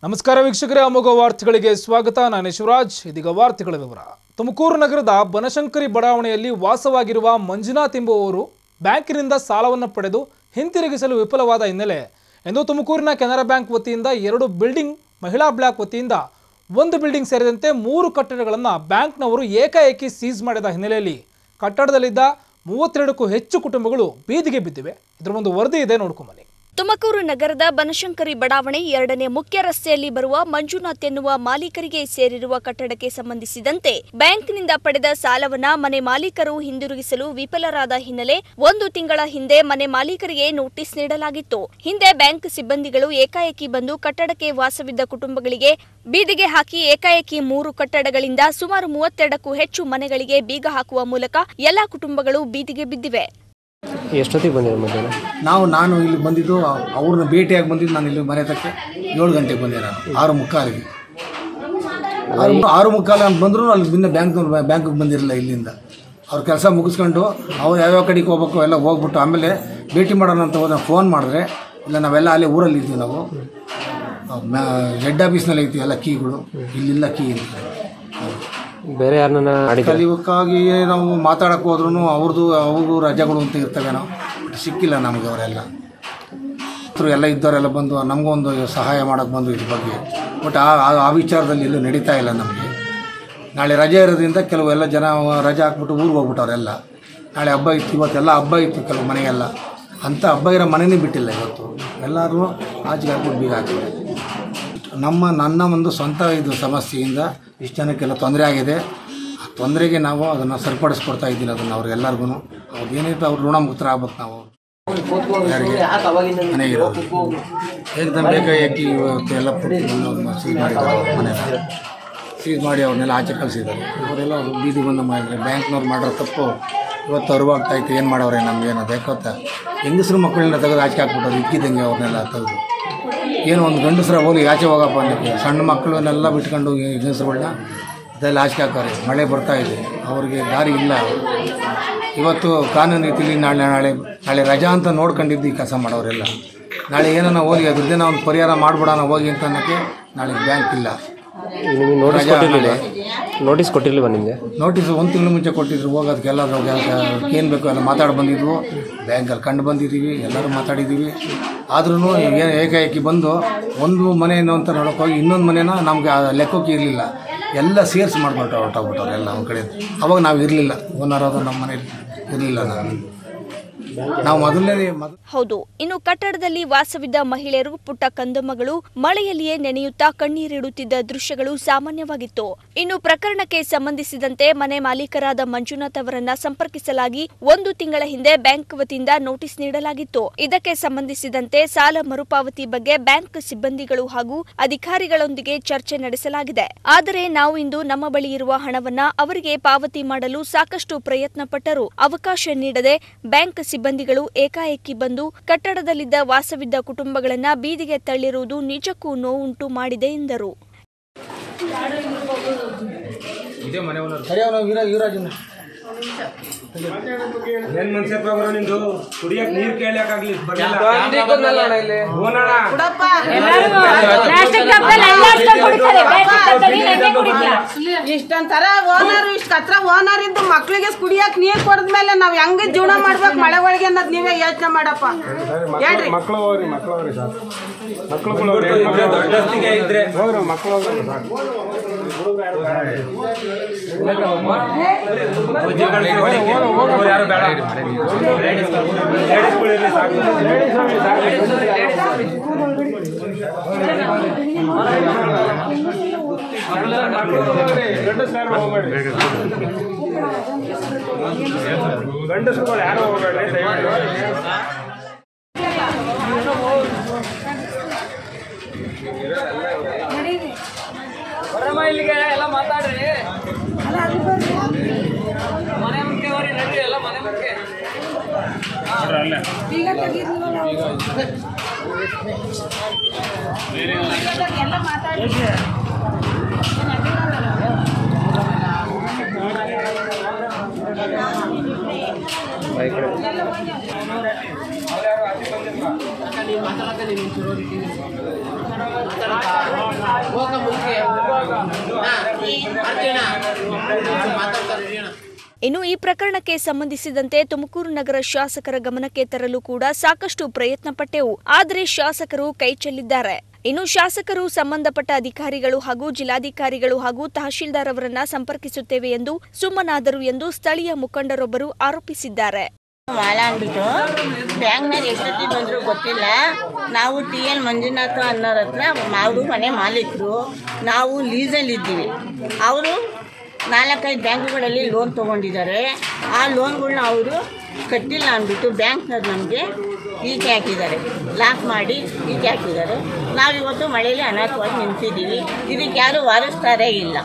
ನಮಸ್ಕಾರ ವೀಕ್ಷಕರೇ ಅಮೋಘ ವಾರ್ತೆಗಳಿಗೆ ಸ್ವಾಗತ ನಾನು ಶಿವರಾಜ್ ಇದೀಗ ವಾರ್ತೆಗಳ ವಿವರ ತುಮಕೂರು ನಗರದ ಬನಶಂಕರಿ ಬಡಾವಣೆಯಲ್ಲಿ ವಾಸವಾಗಿರುವ ಮಂಜುನಾಥ್ ಎಂಬುವವರು ಬ್ಯಾಂಕಿನಿಂದ ಸಾಲವನ್ನು ಪಡೆದು ಹಿಂತಿರುಗಿಸಲು ವಿಫಲವಾದ ಹಿನ್ನೆಲೆ ಎಂದು ತುಮಕೂರಿನ ಕೆನರಾ ಬ್ಯಾಂಕ್ ವತಿಯಿಂದ ಎರಡು ಬಿಲ್ಡಿಂಗ್ ಮಹಿಳಾ ಬ್ಲಾಕ್ ವತಿಯಿಂದ ಒಂದು ಬಿಲ್ಡಿಂಗ್ ಸೇರಿದಂತೆ ಮೂರು ಕಟ್ಟಡಗಳನ್ನು ಬ್ಯಾಂಕ್ನವರು ಏಕಾಏಕಿ ಸೀಸ್ ಮಾಡಿದ ಹಿನ್ನೆಲೆಯಲ್ಲಿ ಕಟ್ಟಡದಲ್ಲಿದ್ದ ಮೂವತ್ತೆರಡಕ್ಕೂ ಹೆಚ್ಚು ಕುಟುಂಬಗಳು ಬೀದಿಗೆ ಬಿದ್ದಿವೆ ಇದರ ಒಂದು ವರದಿ ಇದೆ ನೋಡ್ಕೊಂಬನ್ನಿ ತುಮಕೂರು ನಗರದ ಬನಶಂಕರಿ ಬಡಾವಣೆ ಎರಡನೇ ಮುಖ್ಯ ರಸ್ತೆಯಲ್ಲಿ ಬರುವ ಮಂಜುನಾಥ್ ಎನ್ನುವ ಮಾಲೀಕರಿಗೆ ಸೇರಿರುವ ಕಟ್ಟಡಕ್ಕೆ ಸಂಬಂಧಿಸಿದಂತೆ ಬ್ಯಾಂಕ್ನಿಂದ ಪಡೆದ ಸಾಲವನ್ನ ಮನೆ ಮಾಲೀಕರು ಹಿಂದಿರುಗಿಸಲು ವಿಫಲರಾದ ಹಿನ್ನೆಲೆ ಒಂದು ತಿಂಗಳ ಹಿಂದೆ ಮನೆ ಮಾಲೀಕರಿಗೆ ನೋಟಿಸ್ ನೀಡಲಾಗಿತ್ತು ಹಿಂದೆ ಬ್ಯಾಂಕ್ ಸಿಬ್ಬಂದಿಗಳು ಏಕಾಏಕಿ ಬಂದು ಕಟ್ಟಡಕ್ಕೆ ವಾಸವಿದ್ದ ಕುಟುಂಬಗಳಿಗೆ ಬೀದಿಗೆ ಹಾಕಿ ಏಕಾಏಕಿ ಮೂರು ಕಟ್ಟಡಗಳಿಂದ ಸುಮಾರು ಮೂವತ್ತೆರಡಕ್ಕೂ ಹೆಚ್ಚು ಮನೆಗಳಿಗೆ ಬೀಗ ಹಾಕುವ ಮೂಲಕ ಎಲ್ಲಾ ಕುಟುಂಬಗಳು ಬೀದಿಗೆ ಬಿದ್ದಿವೆ ಎಷ್ಟೊತ್ತಿಗೆ ಬಂದಿರೋ ಮಧ್ಯಾಹ್ನ ನಾವು ನಾನು ಇಲ್ಲಿ ಬಂದಿದ್ದು ಅವ್ರನ್ನ ಭೇಟಿಯಾಗಿ ಬಂದಿದ್ದು ನಾನು ಇಲ್ಲಿ ಮನೆ ತಕ್ಕೆ ಏಳು ಗಂಟೆಗೆ ಬಂದೆ ನಾನು ಆರು ಮುಕ್ಕಾಲಿಗೆ ಆರು ಆರು ಮುಕ್ಕಾಲು ಅಂತ ಬಂದರೂ ಅಲ್ಲಿ ಬಿನ್ನ ಬ್ಯಾಂಕ್ ಬ್ಯಾಂಕಿಗೆ ಬಂದಿರಲಿಲ್ಲ ಇಲ್ಲಿಂದ ಅವ್ರ ಕೆಲಸ ಮುಗಿಸ್ಕೊಂಡು ಅವ್ರು ಯಾವ್ಯಾವ ಕಡೆಗೆ ಹೋಗ್ಬೇಕು ಎಲ್ಲ ಹೋಗ್ಬಿಟ್ಟು ಆಮೇಲೆ ಭೇಟಿ ಮಾಡೋಣ ಅಂತ ಹೋದ ಫೋನ್ ಮಾಡಿದ್ರೆ ಇಲ್ಲ ನಾವೆಲ್ಲ ಅಲ್ಲೇ ಊರಲ್ಲಿ ಇದ್ದೀವಿ ನಾವು ಹೆಡ್ ಆಫೀಸ್ನಲ್ಲಿ ಐತಿ ಎಲ್ಲ ಕೀಗಳು ಇಲ್ಲಿಲ್ಲ ಕೀ ಇರುತ್ತೆ ಬೇರೆ ಯಾರನ್ನ ಆಡಿದ್ರೆ ಕಲಿಯೋಕ್ಕಾಗಿ ನಾವು ಮಾತಾಡಕ್ಕೆ ಹೋದ್ರೂ ಅವ್ರದ್ದು ಅವ್ರಿಗೂ ರಜೆಗಳು ಅಂತ ಇರ್ತವೆ ನಾವು ಬಟ್ ಸಿಕ್ಕಿಲ್ಲ ನಮಗೆ ಅವರೆಲ್ಲ ಹತ್ರ ಎಲ್ಲ ಇದ್ದವರೆಲ್ಲ ಬಂದು ನಮಗೂ ಒಂದು ಸಹಾಯ ಮಾಡೋಕ್ಕೆ ಬಂದು ಇದ್ರ ಬಗ್ಗೆ ಬಟ್ ಆ ಆ- ಆ ವಿಚಾರದಲ್ಲಿ ಎಲ್ಲೂ ನಡೀತಾ ಇಲ್ಲ ನಮಗೆ ನಾಳೆ ರಜೆ ಇರೋದ್ರಿಂದ ಕೆಲವು ಎಲ್ಲ ಜನ ರಜೆ ಹಾಕ್ಬಿಟ್ಟು ಊರಿಗೆ ಹೋಗ್ಬಿಟ್ಟವ್ರೆಲ್ಲ ನಾಳೆ ಹಬ್ಬ ಇತ್ತು ಇವತ್ತೆಲ್ಲ ಹಬ್ಬ ಇತ್ತು ಕೆಲವು ಮನೆಗೆಲ್ಲ ಅಂಥ ಹಬ್ಬ ಇರೋ ಮನೆನೇ ಬಿಟ್ಟಿಲ್ಲ ಇವತ್ತು ಎಲ್ಲರೂ ಆಚೆಗೆ ಹಾಕ್ಬಿಟ್ಟು ಬೀಗ ಹಾಕಿದ್ದಾರೆ ನಮ್ಮ ನನ್ನ ಒಂದು ಸ್ವಂತ ಇದು ಸಮಸ್ಯೆಯಿಂದ ಇಷ್ಟು ಜನಕ್ಕೆಲ್ಲ ತೊಂದರೆ ಆಗಿದೆ ಆ ತೊಂದರೆಗೆ ನಾವು ಅದನ್ನು ಸರಿಪಡಿಸ್ಕೊಡ್ತಾ ಇದ್ದೀನಿ ಅದನ್ನು ಅವ್ರಿಗೆಲ್ಲರಿಗೂ ಅವ್ರು ಏನಿತ್ತು ಅವ್ರು ಋಣಮುಕ್ತರಾಗ್ಬೇಕು ನಾವು ಯಾರಿಗೆ ಮನೆಗಿರೋರು ಏಕದಮ್ ಬೇಕಾಗಿ ಇವತ್ತು ಎಲ್ಲ ಸೀಸ್ ಮಾಡಿದ್ದಾರೆ ಮನೆಯ ಸೀಸ್ ಮಾಡಿ ಅವ್ರನ್ನೆಲ್ಲ ಆಚೆ ಕಳಿಸಿದ್ದಾರೆ ಅವರೆಲ್ಲ ಅವ್ರು ಬೀದಿ ಬಂದು ಮಾಡಿದ್ರೆ ಬ್ಯಾಂಕ್ನವ್ರು ಮಾಡಿರೋ ತಪ್ಪು ಇವತ್ತು ಅರಿವಾಗ್ತಾ ಇತ್ತು ಏನು ಮಾಡವ್ರೆ ನಮ್ಗೆ ಏನೋ ಬೇಕೋತ್ತ ಹೆಂಗಸ್ರು ಮಕ್ಕಳನ್ನ ತೆಗೆದು ಆಚೆ ಹಾಕ್ಬಿಟ್ಟವ್ರು ಇಕ್ಕಿದ್ದಂಗೆ ಅವ್ರನ್ನೆಲ್ಲ ತೆಗೆದು ಏನೋ ಒಂದು ಗಂಡಸ್ರ ಹೋಗಿ ಆಚೆ ಹೋಗಪ್ಪ ಅನ್ನೋಕ್ಕೆ ಸಣ್ಣ ಮಕ್ಕಳನ್ನೆಲ್ಲ ಬಿಟ್ಕೊಂಡು ಈ ಹೆಂಗಸ್ರುಗಳ್ನ ಇದೆಲ್ಲ ಆಚೆ ಹಾಕೋರೆ ಮಳೆ ಬರ್ತಾ ಇದೆ ಅವ್ರಿಗೆ ದಾರಿ ಇಲ್ಲ ಇವತ್ತು ಕಾನೂನು ರೀತಿಲಿ ನಾಳೆ ನಾಳೆ ನಾಳೆ ರಜಾ ಅಂತ ನೋಡ್ಕೊಂಡಿದ್ದು ಈ ಕೆಲಸ ಮಾಡೋರೆಲ್ಲ ನಾಳೆ ಏನನ್ನ ಹೋಗಿ ಅದ್ರದ್ದೇನೋ ಒಂದು ಪರಿಹಾರ ಮಾಡ್ಬಿಡೋಣ ಹೋಗಿ ಅಂತ ಅನ್ನೋಕ್ಕೆ ನಾಳೆ ಬ್ಯಾಂಕ್ ಇಲ್ಲ ನಿಮಗೆ ನೋಟಿಸ್ ರಜಾ ಕೊಟ್ಟಿರ್ಲಿಲ್ಲ ನೋಟಿಸ್ ಕೊಟ್ಟಿರ್ಲಿಲ್ವ ನಿಮಗೆ ನೋಟಿಸ್ ಒಂದು ತಿಂಗಳು ಮುಂಚೆ ಕೊಟ್ಟಿದ್ರು ಹೋಗೋದಕ್ಕೆಲ್ಲ ಏನು ಬೇಕು ಎಲ್ಲ ಮಾತಾಡಿ ಬಂದಿದ್ವು ಬ್ಯಾಂಕಲ್ಲಿ ಕಂಡು ಬಂದಿದ್ದೀವಿ ಎಲ್ಲರೂ ಮಾತಾಡಿದ್ದೀವಿ ಆದ್ರೂ ಏಕಾಏಕಿ ಬಂದು ಒಂದು ಮನೆಯನ್ನು ಅಂತ ನೋಡೋಕೆ ಹೋಗಿ ಇನ್ನೊಂದು ಮನೇನ ನಮ್ಗೆ ಆ ಲೆಕ್ಕಕ್ಕೆ ಇರಲಿಲ್ಲ ಎಲ್ಲ ಸೇರಿಸಿ ಮಾಡ್ಬಿಟ್ಟು ಹೊರಟೋಗ್ಬಿಟ್ಟವ್ರು ಎಲ್ಲ ಒಂದು ಕಡೆ ಅವಾಗ ನಾವು ಇರಲಿಲ್ಲ ಓನರ್ ಅದು ನಮ್ಮ ಮನೇಲಿ ಇರಲಿಲ್ಲ ನಾವು ನಾವು ಮೊದಲನೇ ಮೊದಲು ಹೌದು ಇನ್ನು ಕಟ್ಟಡದಲ್ಲಿ ವಾಸವಿದ್ದ ಮಹಿಳೆಯರು ಪುಟ್ಟ ಕಂದಮ್ಮಗಳು ಮಳೆಯಲ್ಲಿಯೇ ನೆನೆಯುತ್ತಾ ಕಣ್ಣೀರಿಡುತ್ತಿದ್ದ ದೃಶ್ಯಗಳು ಸಾಮಾನ್ಯವಾಗಿತ್ತು ಇನ್ನು ಪ್ರಕರಣಕ್ಕೆ ಸಂಬಂಧಿಸಿದಂತೆ ಮನೆ ಮಾಲೀಕರಾದ ಮಂಜುನಾಥ್ ಅವರನ್ನ ಸಂಪರ್ಕಿಸಲಾಗಿ ಒಂದು ತಿಂಗಳ ಹಿಂದೆ ಬ್ಯಾಂಕ್ ವತಿಯಿಂದ ನೋಟಿಸ್ ನೀಡಲಾಗಿತ್ತು ಇದಕ್ಕೆ ಸಂಬಂಧಿಸಿದಂತೆ ಸಾಲ ಮರುಪಾವತಿ ಬಗ್ಗೆ ಬ್ಯಾಂಕ್ ಸಿಬ್ಬಂದಿಗಳು ಹಾಗೂ ಅಧಿಕಾರಿಗಳೊಂದಿಗೆ ಚರ್ಚೆ ನಡೆಸಲಾಗಿದೆ ಆದರೆ ನಾವು ಇಂದು ನಮ್ಮ ಬಳಿ ಇರುವ ಹಣವನ್ನ ಅವರಿಗೆ ಪಾವತಿ ಮಾಡಲು ಸಾಕಷ್ಟು ಪ್ರಯತ್ನ ಪಟ್ಟರು ಅವಕಾಶ ನೀಡದೆ ಬ್ಯಾಂಕ್ ಸಿಬ್ಬಂದಿಗಳು ಏಕಾಏಕಿ ಬಂದು ಕಟ್ಟಡದಲ್ಲಿದ್ದ ವಾಸವಿದ್ದ ಕುಟುಂಬಗಳನ್ನ ಬೀದಿಗೆ ತಳ್ಳಿರುವುದು ನಿಜಕ್ಕೂ ನೋವುಂಟು ಮಾಡಿದೆ ಎಂದರು ಸರಿಯಾಗಿ ಯುವರಾಜ್ ಯುವರಾಜನ ಏನ್ ಮನ್ಸಪ್ಪ ಬರೋ ನಿಂದು ಕುಡಿಯಕ್ ನೀರ್ ಕೇಳಕ್ಕಾಗ್ಲಿ ಹೋನಣ್ಣ ಇಷ್ಟೊಂಥರ ಓನರ್ ಇಷ್ಟ ಹತ್ರ ಓನರ್ ಇದ್ದು ಮಕ್ಳಿಗೆ ಕುಡಿಯಕ್ ನೀರ್ ಕೊಡದ್ಮೇಲೆ ನಾವ್ ಹೆಂಗ್ ಜೀವನ ಮಾಡ್ಬೇಕು ಮಳೆ ಒಳಗೆ ಅನ್ನೋದ್ ನೀವೇ ಯೋಚನೆ ಮಾಡಪ್ಪ ಹೇಳ್ರಿ ಮಕ್ಳು ಹೋಗ್ರಿ ಮಕ್ಳು ಹೋಗ್ರಿ ಸರ್ ಮಕ್ಳುಗಳು ದೊಡ್ಡಸ್ತಿಗೆ ಇದ್ರೆ ಹೋಗ್ರಿ ಮಕ್ಳು ಹೋಗ್ರಿ ಸರ್ ಯಾರು ಬೇಡ ಲೇಡೀಸ್ಗಳು ಇರ್ಲಿ ಸಾಕು ಗಂಡಸ್ರು ಹೋಗ್ಬೇಡ್ರಿ ಗಂಡಸ್ರುಗಳು ಯಾರು ಹೋಗ್ಬೇಡ್ರಿ ದಯವಿಟ್ಟು ಇನ್ನು ಈ ಪ್ರಕರಣಕ್ಕೆ ಸಂಬಂಧಿಸಿದಂತೆ ತುಮಕೂರು ನಗರ ಶಾಸಕರ ಗಮನಕ್ಕೆ ತರಲು ಕೂಡ ಸಾಕಷ್ಟು ಪ್ರಯತ್ನ ಪಟ್ಟೆವು ಆದರೆ ಶಾಸಕರು ಕೈ ಚೆಲ್ಲಿದ್ದಾರೆ ಇನ್ನು ಶಾಸಕರು ಸಂಬಂಧಪಟ್ಟ ಅಧಿಕಾರಿಗಳು ಹಾಗೂ ಜಿಲ್ಲಾಧಿಕಾರಿಗಳು ಹಾಗೂ ತಹಶೀಲ್ದಾರ್ ಅವರನ್ನ ಸಂಪರ್ಕಿಸುತ್ತೇವೆ ಎಂದು ಸುಮ್ಮನಾದರು ಎಂದು ಸ್ಥಳೀಯ ಮುಖಂಡರೊಬ್ಬರು ಆರೋಪಿಸಿದ್ದಾರೆ ಮಾಲಾ ಅಂದ್ಬಿಟ್ಟು ಬ್ಯಾಂಕ್ನಾಗ ಎಷ್ಟೊತ್ತಿಗೆ ಬಂದರೂ ಗೊತ್ತಿಲ್ಲ ನಾವು ಟಿ ಎಲ್ ಮಂಜುನಾಥ ಅನ್ನೋರ ಹತ್ರ ಅವರು ಮನೆ ಮಾಲೀಕರು ನಾವು ಲೀಸಲ್ಲಿ ಇದ್ದೀವಿ ಅವರು ನಾಲ್ಕೈದು ಬ್ಯಾಂಕ್ಗಳಲ್ಲಿ ಲೋನ್ ತೊಗೊಂಡಿದ್ದಾರೆ ಆ ಲೋನ್ಗಳ್ನ ಅವರು ಕಟ್ಟಿಲ್ಲ ಅಂದ್ಬಿಟ್ಟು ಬ್ಯಾಂಕ್ನವ್ರು ನಮಗೆ ಈಚೆ ಹಾಕಿದ್ದಾರೆ ಲಾಕ್ ಮಾಡಿ ಈಚೆ ಹಾಕಿದ್ದಾರೆ ನಾವಿವತ್ತು ಮಳೆಯಲ್ಲಿ ಅನಾಥವಾಗಿ ನಿಂತಿದ್ದೀವಿ ಇದಕ್ಕೆ ಯಾರು ವಾರಿಸ್ತಾರೇ ಇಲ್ಲ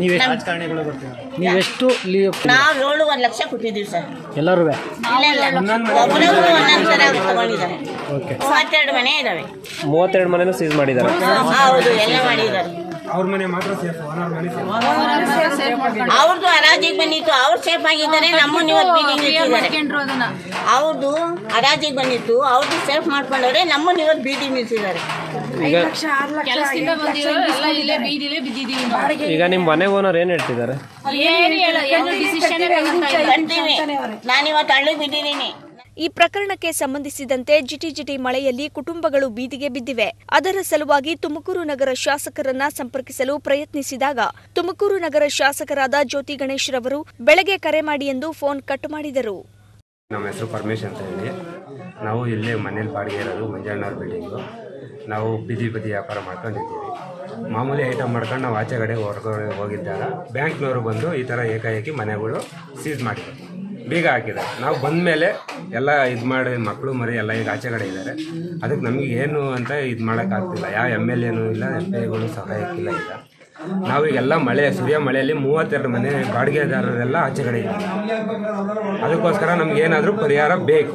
ನೀವೆಷ್ಟು ಲೀವ್ ನಾವು ಏಳುವರೆ ಲಕ್ಷ ಕೊಟ್ಟಿದ್ದೀವಿ ಸರ್ ಎಲ್ಲರೂ ಇಲ್ಲ ಇಲ್ಲ ಒಬ್ಬರೊಬ್ರು ಒಂದೊಂದು ಥರ ತಗೊಂಡಿದ್ದಾರೆ ಮೂವತ್ತೆರಡು ಮನೆ ಇದಾವೆ ಮೂವತ್ತೆರಡು ಮನೆನೂ ಸೀಸ್ ಮಾಡಿದ್ದಾರೆ ಹೌದು ಎಲ್ಲ ಮಾಡಿದ್ದಾರೆ ಅವ್ರ ಮನೆ ಮಾತ್ರ ಸೇಫ್ ಓನರ್ ಮನೆ ಸೇಫ್ ಅವ್ರದ್ದು ಹರಾಜಿಗೆ ಬಂದಿತ್ತು ಅವ್ರು ಸೇಫ್ ಆಗಿದ್ದಾರೆ ನಮ್ಮನ್ನ ಇವತ್ತು ಬೀದಿಗೆ ನಿಲ್ಸಿದ್ದಾರೆ ಅವ್ರದ್ದು ಹರಾಜಿಗೆ ಬಂದಿತ್ತು ಅವ್ರದ್ದು ಸೇಫ್ ಮಾಡ್ಕೊಂಡವ್ರೆ ನಮ್ಮನ್ನ ಇವತ್ತು ಬೀದಿ ನಿಲ್ಸಿದ್ದಾರೆ ಈಗ ಕೆಲಸದಿಂದ ಬಂದಿರೋ ಎಲ್ಲ ಇಲ್ಲೇ ಬೀದಿಲೇ ಬಿದ್ದಿದ್ದೀವಿ ನಾವು. ಈಗ ನಿಮ್ಮ ಮನೆ ಓನರ್ ಏನು ಹೇಳ್ತಿದ್ದಾರೆ ಏನು ಹೇಳ ಏನು ಡಿಸಿಷನ್ ಕಂತೀವಿ ನಾನಿವತ್ತು ಹಳ್ಳಿಗೆ ಬಿದ್ದಿದ್ದೀನಿ ಈ ಪ್ರಕರಣಕ್ಕೆ ಸಂಬಂಧಿಸಿದಂತೆ ಜಿಟಿ ಜಿಟಿ ಮಳೆಯಲ್ಲಿ ಕುಟುಂಬಗಳು ಬೀದಿಗೆ ಬಿದ್ದಿವೆ ಅದರ ಸಲುವಾಗಿ ತುಮಕೂರು ನಗರ ಶಾಸಕರನ್ನ ಸಂಪರ್ಕಿಸಲು ಪ್ರಯತ್ನಿಸಿದಾಗ ತುಮಕೂರು ನಗರ ಶಾಸಕರಾದ ಜ್ಯೋತಿ ಗಣೇಶ್ ರವರು ಬೆಳಗ್ಗೆ ಕರೆ ಮಾಡಿ ಎಂದು ಫೋನ್ ಕಟ್ ಮಾಡಿದರು ನಮ್ಮ ಹೆಸರು ಪರಮೇಶ್ ಅಂತ ಹೇಳಿ ನಾವು ಇಲ್ಲೇ ಮನೇಲಿ ಬಾಡಿಗೆ ಇರೋದು ಮಂಜಣ್ಣವ್ರ ಬಿಲ್ಡಿಂಗು ನಾವು ಬೀದಿ ಬದಿ ವ್ಯಾಪಾರ ಮಾಡ್ಕೊಂಡಿದ್ದೀವಿ ಮಾಮೂಲಿ ಐಟಮ್ ಮಾಡ್ಕೊಂಡು ನಾವು ಆಚೆ ಕಡೆ ಹೊರಗಡೆ ಹೋಗಿದ್ದಾಗ ಬ್ಯಾಂಕ್ನವರು ಬಂದು ಈ ಥರ ಏಕಾಏಕಿ ಮನೆಗಳು ಸೀಸ್ ಮಾಡಿದ್ರು ಬೀಗ ಹಾಕಿದ್ದಾರೆ ನಾವು ಬಂದ ಮೇಲೆ ಎಲ್ಲ ಇದು ಮಾಡಿ ಮಕ್ಕಳು ಮರಿ ಎಲ್ಲ ಈಗ ಆಚೆ ಕಡೆ ಇದ್ದಾರೆ ಅದಕ್ಕೆ ನಮಗೆ ಏನು ಅಂತ ಇದು ಮಾಡೋಕ್ಕಾಗ್ತಿಲ್ಲ ಯಾವ ಎಮ್ ಎಲ್ ಎನೂ ಇಲ್ಲ ಎಮ್ ಪಿ ಎಗಳು ಸಹಾಯಕ್ಕಿಲ್ಲ ಈಗ ನಾವೀಗೆಲ್ಲ ಮಳೆ ಸೂರ್ಯ ಮಳೆಯಲ್ಲಿ ಮೂವತ್ತೆರಡು ಮನೆ ಬಾಡಿಗೆದಾರರೆಲ್ಲ ಆಚೆ ಕಡೆ ಇದ್ದಾರೆ ಅದಕ್ಕೋಸ್ಕರ ನಮ್ಗೆ ಏನಾದರೂ ಪರಿಹಾರ ಬೇಕು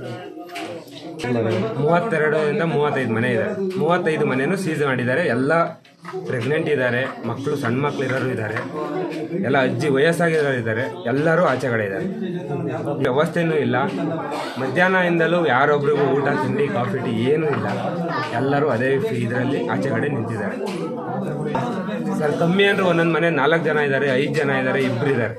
ಮೂವತ್ತೆರಡರಿಂದ ಮೂವತ್ತೈದು ಮನೆ ಇದೆ ಮೂವತ್ತೈದು ಮನೆನೂ ಸೀಸ್ ಮಾಡಿದ್ದಾರೆ ಎಲ್ಲ ಪ್ರೆಗ್ನೆಂಟ್ ಇದ್ದಾರೆ ಮಕ್ಕಳು ಸಣ್ಣ ಮಕ್ಕಳು ಇರೋರು ಇದ್ದಾರೆ ಎಲ್ಲ ಅಜ್ಜಿ ವಯಸ್ಸಾಗಿರೋರು ಇದ್ದಾರೆ ಎಲ್ಲರೂ ಆಚೆ ಕಡೆ ಇದ್ದಾರೆ ವ್ಯವಸ್ಥೆನೂ ಇಲ್ಲ ಮಧ್ಯಾಹ್ನದಿಂದಲೂ ಯಾರೊಬ್ರಿಗೂ ಊಟ ತಿಂಡಿ ಕಾಫಿ ಟೀ ಏನೂ ಇಲ್ಲ ಎಲ್ಲರೂ ಅದೇ ಇದರಲ್ಲಿ ಆಚೆ ಕಡೆ ನಿಂತಿದ್ದಾರೆ ಸರ್ ಕಮ್ಮಿ ಅಂದ್ರೆ ಒಂದೊಂದು ಮನೆ ನಾಲ್ಕು ಜನ ಇದ್ದಾರೆ ಐದು ಜನ ಇದ್ದಾರೆ ಇಬ್ಬರು ಇದ್ದಾರೆ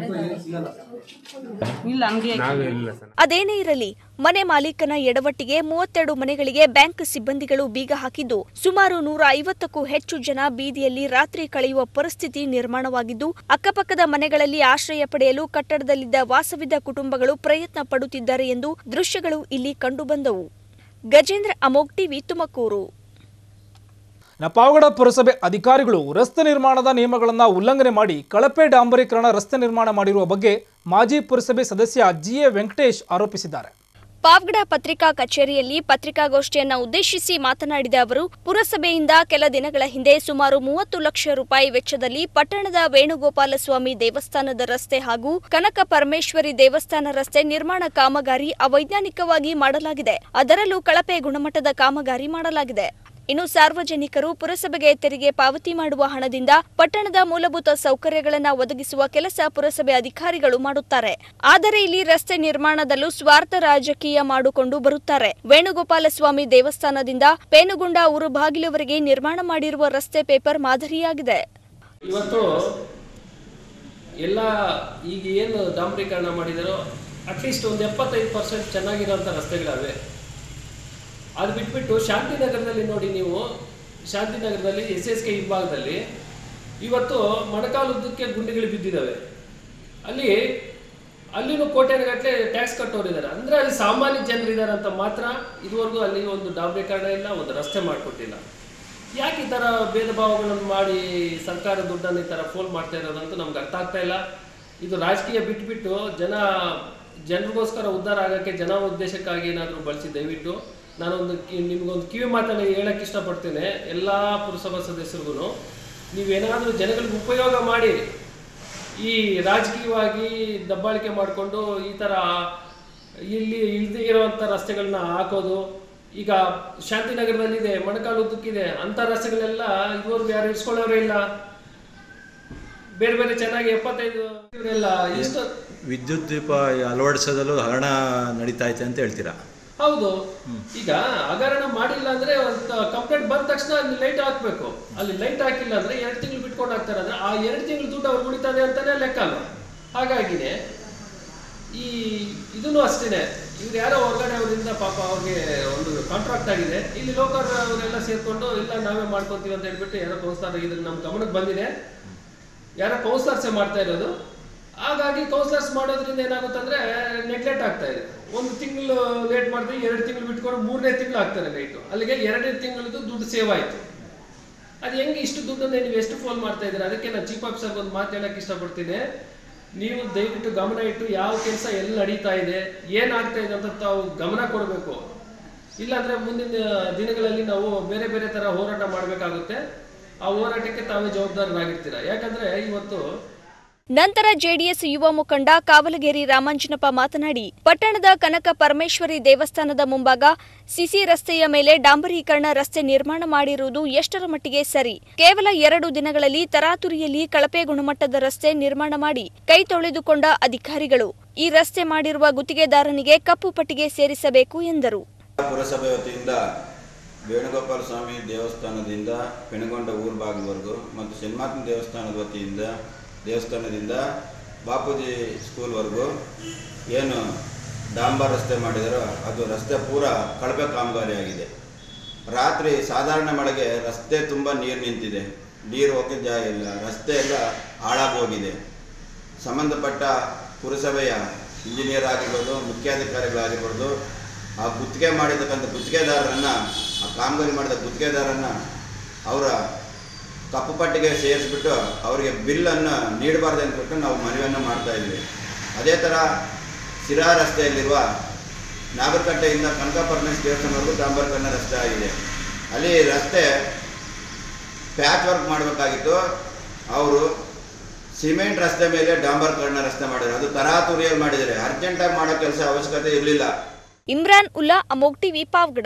ನಾವೇ ಇಲ್ಲ ಸರ್ ಅದೇನೇ ಇರಲಿ ಮನೆ ಮಾಲೀಕನ ಎಡವಟ್ಟಿಗೆ ಮೂವತ್ತೆರಡು ಮನೆಗಳಿಗೆ ಬ್ಯಾಂಕ್ ಸಿಬ್ಬಂದಿಗಳು ಬೀಗ ಹಾಕಿದ್ದು ಸುಮಾರು ನೂರ ಐವತ್ತಕ್ಕೂ ಹೆಚ್ಚು ಜನ ಬೀದಿಯಲ್ಲಿ ರಾತ್ರಿ ಕಳೆಯುವ ಪರಿಸ್ಥಿತಿ ನಿರ್ಮಾಣವಾಗಿದ್ದು ಅಕ್ಕಪಕ್ಕದ ಮನೆಗಳಲ್ಲಿ ಆಶ್ರಯ ಪಡೆಯಲು ಕಟ್ಟಡದಲ್ಲಿದ್ದ ವಾಸವಿದ್ದ ಕುಟುಂಬಗಳು ಪ್ರಯತ್ನ ಪಡುತ್ತಿದ್ದಾರೆ ಎಂದು ದೃಶ್ಯಗಳು ಇಲ್ಲಿ ಕಂಡುಬಂದವು ಗಜೇಂದ್ರ ಅಮೋಗ್ ಟಿವಿ ತುಮಕೂರು ಇನ್ನು ಪಾವಗಡ ಪುರಸಭೆ ಅಧಿಕಾರಿಗಳು ರಸ್ತೆ ನಿರ್ಮಾಣದ ನಿಯಮಗಳನ್ನು ಉಲ್ಲಂಘನೆ ಮಾಡಿ ಕಳಪೆ ಡಾಂಬರೀಕರಣ ರಸ್ತೆ ನಿರ್ಮಾಣ ಮಾಡಿರುವ ಬಗ್ಗೆ ಮಾಜಿ ಪುರಸಭೆ ಸದಸ್ಯ ಜಿಎ ವೆಂಕಟೇಶ್ ಆರೋಪಿಸಿದ್ದಾರೆ ಪಾವಗಡ ಪತ್ರಿಕಾ ಕಚೇರಿಯಲ್ಲಿ ಪತ್ರಿಕಾಗೋಷ್ಠಿಯನ್ನ ಉದ್ದೇಶಿಸಿ ಮಾತನಾಡಿದ ಅವರು ಪುರಸಭೆಯಿಂದ ಕೆಲ ದಿನಗಳ ಹಿಂದೆ ಸುಮಾರು ಮೂವತ್ತು ಲಕ್ಷ ರೂಪಾಯಿ ವೆಚ್ಚದಲ್ಲಿ ಪಟ್ಟಣದ ವೇಣುಗೋಪಾಲ ಸ್ವಾಮಿ ದೇವಸ್ಥಾನದ ರಸ್ತೆ ಹಾಗೂ ಕನಕ ಪರಮೇಶ್ವರಿ ದೇವಸ್ಥಾನ ರಸ್ತೆ ನಿರ್ಮಾಣ ಕಾಮಗಾರಿ ಅವೈಜ್ಞಾನಿಕವಾಗಿ ಮಾಡಲಾಗಿದೆ ಅದರಲ್ಲೂ ಕಳಪೆ ಗುಣಮಟ್ಟದ ಕಾಮಗಾರಿ ಮಾಡಲಾಗಿದೆ ಇನ್ನು ಸಾರ್ವಜನಿಕರು ಪುರಸಭೆಗೆ ತೆರಿಗೆ ಪಾವತಿ ಮಾಡುವ ಹಣದಿಂದ ಪಟ್ಟಣದ ಮೂಲಭೂತ ಸೌಕರ್ಯಗಳನ್ನು ಒದಗಿಸುವ ಕೆಲಸ ಪುರಸಭೆ ಅಧಿಕಾರಿಗಳು ಮಾಡುತ್ತಾರೆ ಆದರೆ ಇಲ್ಲಿ ರಸ್ತೆ ನಿರ್ಮಾಣದಲ್ಲೂ ಸ್ವಾರ್ಥ ರಾಜಕೀಯ ಮಾಡಿಕೊಂಡು ಬರುತ್ತಾರೆ ವೇಣುಗೋಪಾಲ ಸ್ವಾಮಿ ದೇವಸ್ಥಾನದಿಂದ ಪೇನುಗುಂಡ ಊರು ಬಾಗಿಲುವರೆಗೆ ನಿರ್ಮಾಣ ಮಾಡಿರುವ ರಸ್ತೆ ಪೇಪರ್ ಮಾದರಿಯಾಗಿದೆ ಇವತ್ತು ಎಲ್ಲ ಈಗ ಏನು ಡಾಂಬರೀಕರಣ ಮಾಡಿದಾರೋ ಅಟ್ಲೀಸ್ಟ್ ಒಂದು ಎಪ್ಪತ್ತೈದು ಪರ್ಸೆಂಟ್ ಚೆನ್ನಾಗಿರೋಂಥ ರಸ್ತೆಗಳವೆ ಅದು ಬಿಟ್ಬಿಟ್ಟು ಶಾಂತಿನಗರದಲ್ಲಿ ನೋಡಿ ನೀವು ಶಾಂತಿನಗರದಲ್ಲಿ ಎಸ್ ಎಸ್ ಕೆ ವಿಭಾಗದಲ್ಲಿ ಇವತ್ತು ಮೊಣಕಾಲುದ್ದಕ್ಕೆ ಗುಂಡಿಗಳು ಬಿದ್ದಿದ್ದಾವೆ ಅಲ್ಲಿ ಅಲ್ಲಿನೂ ಕೋಟ್ಯಾನುಗಟ್ಟಲೆ ಟ್ಯಾಕ್ಸ್ ಕಟ್ಟೋರಿದ್ದಾರೆ ಅಂದರೆ ಅಲ್ಲಿ ಸಾಮಾನ್ಯ ಜನರಿದ್ದಾರೆ ಅಂತ ಮಾತ್ರ ಇದುವರೆಗೂ ಅಲ್ಲಿ ಒಂದು ಡಾಂಬರೀಕರಣ ಇಲ್ಲ ಒಂದು ರಸ್ತೆ ಮಾಡಿಕೊಟ್ಟಿಲ್ಲ ಯಾಕೆ ಈ ಥರ ಭೇದ ಭಾವಗಳನ್ನು ಮಾಡಿ ಸರ್ಕಾರ ದುಡ್ಡನ್ನು ಈ ಥರ ಫೋಲ್ ಮಾಡ್ತಾ ಇರೋದಂತೂ ನಮ್ಗೆ ಅರ್ಥ ಆಗ್ತಾ ಇಲ್ಲ ಇದು ರಾಜಕೀಯ ಬಿಟ್ಬಿಟ್ಟು ಜನ ಜನರಿಗೋಸ್ಕರ ಉದ್ಧಾರ ಆಗೋಕ್ಕೆ ಜನ ಉದ್ದೇಶಕ್ಕಾಗಿ ಏನಾದರೂ ಬಳಸಿ ದಯವಿಟ್ಟು ನಾನೊಂದು ಕಿ- ನಿಮ್ಗೊಂದು ಕಿವಿ ಮಾತನ್ನು ಹೇಳಕ್ಕೆ ಇಷ್ಟಪಡ್ತೇನೆ ಎಲ್ಲ ಪುರಸಭಾ ಸದಸ್ಯರಿಗೂ ನೀವೇನಾದರೂ ಜನಗಳಿಗೆ ಉಪಯೋಗ ಮಾಡಿ ಈ ರಾಜಕೀಯವಾಗಿ ದಬ್ಬಾಳಿಕೆ ಮಾಡಿಕೊಂಡು ಈ ಥರ ಇಲ್ಲಿ ಇಲ್ಲದೆ ಇರೋವಂಥ ರಸ್ತೆಗಳನ್ನ ಹಾಕೋದು ಈಗ ಶಾಂತಿನಗರದಲ್ಲಿದೆ ಮೊಣಕಾಲು ಉದ್ದಕ್ಕಿದೆ ಅಂಥ ರಸ್ತೆಗಳೆಲ್ಲ ಇದುವರೆಗೂ ಯಾರು ಇಸ್ಕೊಳ್ಳೋರೇ ಇಲ್ಲ ಬೇರೆ ಬೇರೆ ಚೆನ್ನಾಗಿ ಎಪ್ಪತ್ತೈದು ಇವರೆಲ್ಲ ಇಷ್ಟು ವಿದ್ಯುತ್ ದೀಪ ಅಳವಡಿಸೋದಲ್ಲೂ ಹಗರಣ ನಡೀತಾ ಐತೆ ಅಂತ ಹೇಳ್ತೀರಾ ಹೌದು ಈಗ ಹಗರಣ ಮಾಡಿಲ್ಲ ಅಂದ್ರೆ ಒಂದು ಕಂಪ್ಲೇಂಟ್ ಬಂದ ತಕ್ಷಣ ಅಲ್ಲಿ ಲೈಟ್ ಹಾಕ್ಬೇಕು ಅಲ್ಲಿ ಲೈಟ್ ಹಾಕಿಲ್ಲ ಅಂದ್ರೆ ಎರಡು ತಿಂಗಳು ಬಿಟ್ಕೊಂಡು ಹಾಕ್ತಾರೆ ಅಂದ್ರೆ ಆ ಎರಡು ತಿಂಗಳು ದುಡ್ಡು ಅವ್ರು ಉಳಿತಾನೆ ಅಂತಾನೆ ಲೆಕ್ಕ ಅಲ್ವಾ ಹಾಗಾಗಿನೇ ಈ ಇದನ್ನು ಅಷ್ಟೇನೆ ಇವ್ರು ಯಾರೋ ಹೊರಗಡೆ ಅವರಿಂದ ಪಾಪ ಅವ್ರಿಗೆ ಒಂದು ಕಾಂಟ್ರಾಕ್ಟ್ ಆಗಿದೆ ಇಲ್ಲಿ ಲೋಕಲ್ ಅವರೆಲ್ಲ ಸೇರ್ಕೊಂಡು ಇಲ್ಲ ನಾವೇ ಮಾಡ್ಕೊಂತೀವಿ ಅಂತ ಹೇಳ್ಬಿಟ್ಟು ಯಾರೋ ಕೌನ್ಸಿಲರ್ ಇದ್ರ ನಮ್ಮ ಗಮನಕ್ಕೆ ಬಂದಿದೆ ಯಾರೋ ಕೌನ್ಸಿಲರ್ಸೇ ಮಾಡ್ತಾ ಇರೋದು ಹಾಗಾಗಿ ಕೌನ್ಸಿಲರ್ಸ್ ಮಾಡೋದ್ರಿಂದ ಏನಾಗುತ್ತಂದ್ರೆ ನೆಗ್ಲೆಕ್ಟ್ ಆಗ್ತಾ ಇದೆ ಒಂದು ತಿಂಗಳು ಲೇಟ್ ಮಾಡಿದ್ರೆ ಎರಡು ತಿಂಗಳು ಬಿಟ್ಕೊಂಡು ಮೂರನೇ ತಿಂಗಳು ಆಗ್ತಾರೆ ಲೈಟು ಅಲ್ಲಿಗೆ ಎರಡನೇ ತಿಂಗಳದ್ದು ದುಡ್ಡು ಸೇವ್ ಆಯ್ತು ಅದು ಹೆಂಗೆ ಇಷ್ಟು ದುಡ್ಡನ್ನೇ ನೀವು ಎಷ್ಟು ಫೋನ್ ಮಾಡ್ತಾ ಇದ್ದೀರಾ ಅದಕ್ಕೆ ನಾನು ಚೀಫ್ ಆಫೀಸರ್ಗೆ ಒಂದು ಮಾತು ಹೇಳಕ್ಕೆ ಇಷ್ಟಪಡ್ತೀನಿ ನೀವು ದಯವಿಟ್ಟು ಗಮನ ಇಟ್ಟು ಯಾವ ಕೆಲಸ ಎಲ್ಲಿ ನಡೀತಾ ಇದೆ ಏನಾಗ್ತಾ ಇದೆ ಅಂತ ತಾವು ಗಮನ ಕೊಡಬೇಕು ಇಲ್ಲಾಂದ್ರೆ ಮುಂದಿನ ದಿನಗಳಲ್ಲಿ ನಾವು ಬೇರೆ ಬೇರೆ ತರ ಹೋರಾಟ ಮಾಡಬೇಕಾಗುತ್ತೆ ಆ ಹೋರಾಟಕ್ಕೆ ತಾವೇ ಜವಾಬ್ದಾರರಾಗಿರ್ತೀರಾ ಯಾಕಂದ್ರೆ ಇವತ್ತು ನಂತರ ಜೆಡಿಎಸ್ ಯುವ ಮುಖಂಡ ಕಾವಲಗೇರಿ ರಾಮಾಂಜನಪ್ಪ ಮಾತನಾಡಿ ಪಟ್ಟಣದ ಕನಕ ಪರಮೇಶ್ವರಿ ದೇವಸ್ಥಾನದ ಮುಂಭಾಗ ಸಿಸಿ ರಸ್ತೆಯ ಮೇಲೆ ಡಾಂಬರೀಕರಣ ರಸ್ತೆ ನಿರ್ಮಾಣ ಮಾಡಿರುವುದು ಎಷ್ಟರ ಮಟ್ಟಿಗೆ ಸರಿ ಕೇವಲ ಎರಡು ದಿನಗಳಲ್ಲಿ ತರಾತುರಿಯಲ್ಲಿ ಕಳಪೆ ಗುಣಮಟ್ಟದ ರಸ್ತೆ ನಿರ್ಮಾಣ ಮಾಡಿ ಕೈ ತೊಳೆದುಕೊಂಡ ಅಧಿಕಾರಿಗಳು ಈ ರಸ್ತೆ ಮಾಡಿರುವ ಗುತ್ತಿಗೆದಾರನಿಗೆ ಕಪ್ಪು ಪಟ್ಟಿಗೆ ಸೇರಿಸಬೇಕು ಎಂದರು ಪುರಸಭೆ ವತಿಯಿಂದ ವೇಣುಗೋಪಾಲ ಸ್ವಾಮಿ ದೇವಸ್ಥಾನದಿಂದ ಪೆಣಗೊಂಡ ಊರು ಬಾಗಿಲವರೆಗೂ ಮತ್ತು ಶನ್ಮಾತ್ಮ ದೇವಸ್ಥಾನದ ವತಿಯಿಂದ ದೇವಸ್ಥಾನದಿಂದ ಬಾಪೂಜಿ ಸ್ಕೂಲ್ವರೆಗೂ ಏನು ಡಾಂಬರ್ ರಸ್ತೆ ಮಾಡಿದಾರೋ ಅದು ರಸ್ತೆ ಪೂರ ಕಳಪೆ ಕಾಮಗಾರಿಯಾಗಿದೆ ರಾತ್ರಿ ಸಾಧಾರಣ ಮಳೆಗೆ ರಸ್ತೆ ತುಂಬ ನೀರು ನಿಂತಿದೆ ನೀರು ಹೋಗಕ್ಕೆ ಜಾಗ ಇಲ್ಲ ರಸ್ತೆ ಎಲ್ಲ ಹಾಳಾಗೋಗಿದೆ ಸಂಬಂಧಪಟ್ಟ ಪುರಸಭೆಯ ಇಂಜಿನಿಯರ್ ಆಗಿರ್ಬೋದು ಮುಖ್ಯಾಧಿಕಾರಿಗಳಾಗಿರ್ಬೋದು ಆ ಗುತ್ತಿಗೆ ಮಾಡಿರ್ತಕ್ಕಂಥ ಗುತ್ತಿಗೆದಾರರನ್ನ ಆ ಕಾಮಗಾರಿ ಮಾಡಿದ ಗುತ್ತಿಗೆದಾರರನ್ನ ಅವರ ಕಪ್ಪು ಪಟ್ಟಿಗೆ ಸೇರಿಸ್ಬಿಟ್ಟು ಅವರಿಗೆ ಬಿಲ್ಲನ್ನು ನೀಡಬಾರ್ದು ಅಂದ್ಬಿಟ್ಟು ನಾವು ಮನವಿಯನ್ನು ಮಾಡ್ತಾ ಇದ್ವಿ ಅದೇ ಥರ ಸಿರಾ ರಸ್ತೆಯಲ್ಲಿರುವ ನಾಗರಕಟ್ಟೆಯಿಂದ ಕನಕ ಪರಮೇಶ್ ದೇವಸ್ಥಾನವರೆಗೂ ಡಾಂಬರ್ಕನ್ನ ರಸ್ತೆ ಆಗಿದೆ ಅಲ್ಲಿ ರಸ್ತೆ ಪ್ಯಾಚ್ ವರ್ಕ್ ಮಾಡಬೇಕಾಗಿತ್ತು ಅವರು ಸಿಮೆಂಟ್ ರಸ್ತೆ ಮೇಲೆ ಡಾಂಬರ್ಕರಣ ರಸ್ತೆ ಮಾಡಿದ್ದಾರೆ ಅದು ತರಾತುರಿಯಲ್ಲಿ ಮಾಡಿದ್ದಾರೆ ಅರ್ಜೆಂಟಾಗಿ ಮಾಡೋ ಕೆಲಸ ಅವಶ್ಯಕತೆ ಇರಲಿಲ್ಲ ಇಮ್ರಾನ್ ಉಲ್ಲಾ ಅಮೋಗ್ ಟಿವಿ ಪಾವಗಡ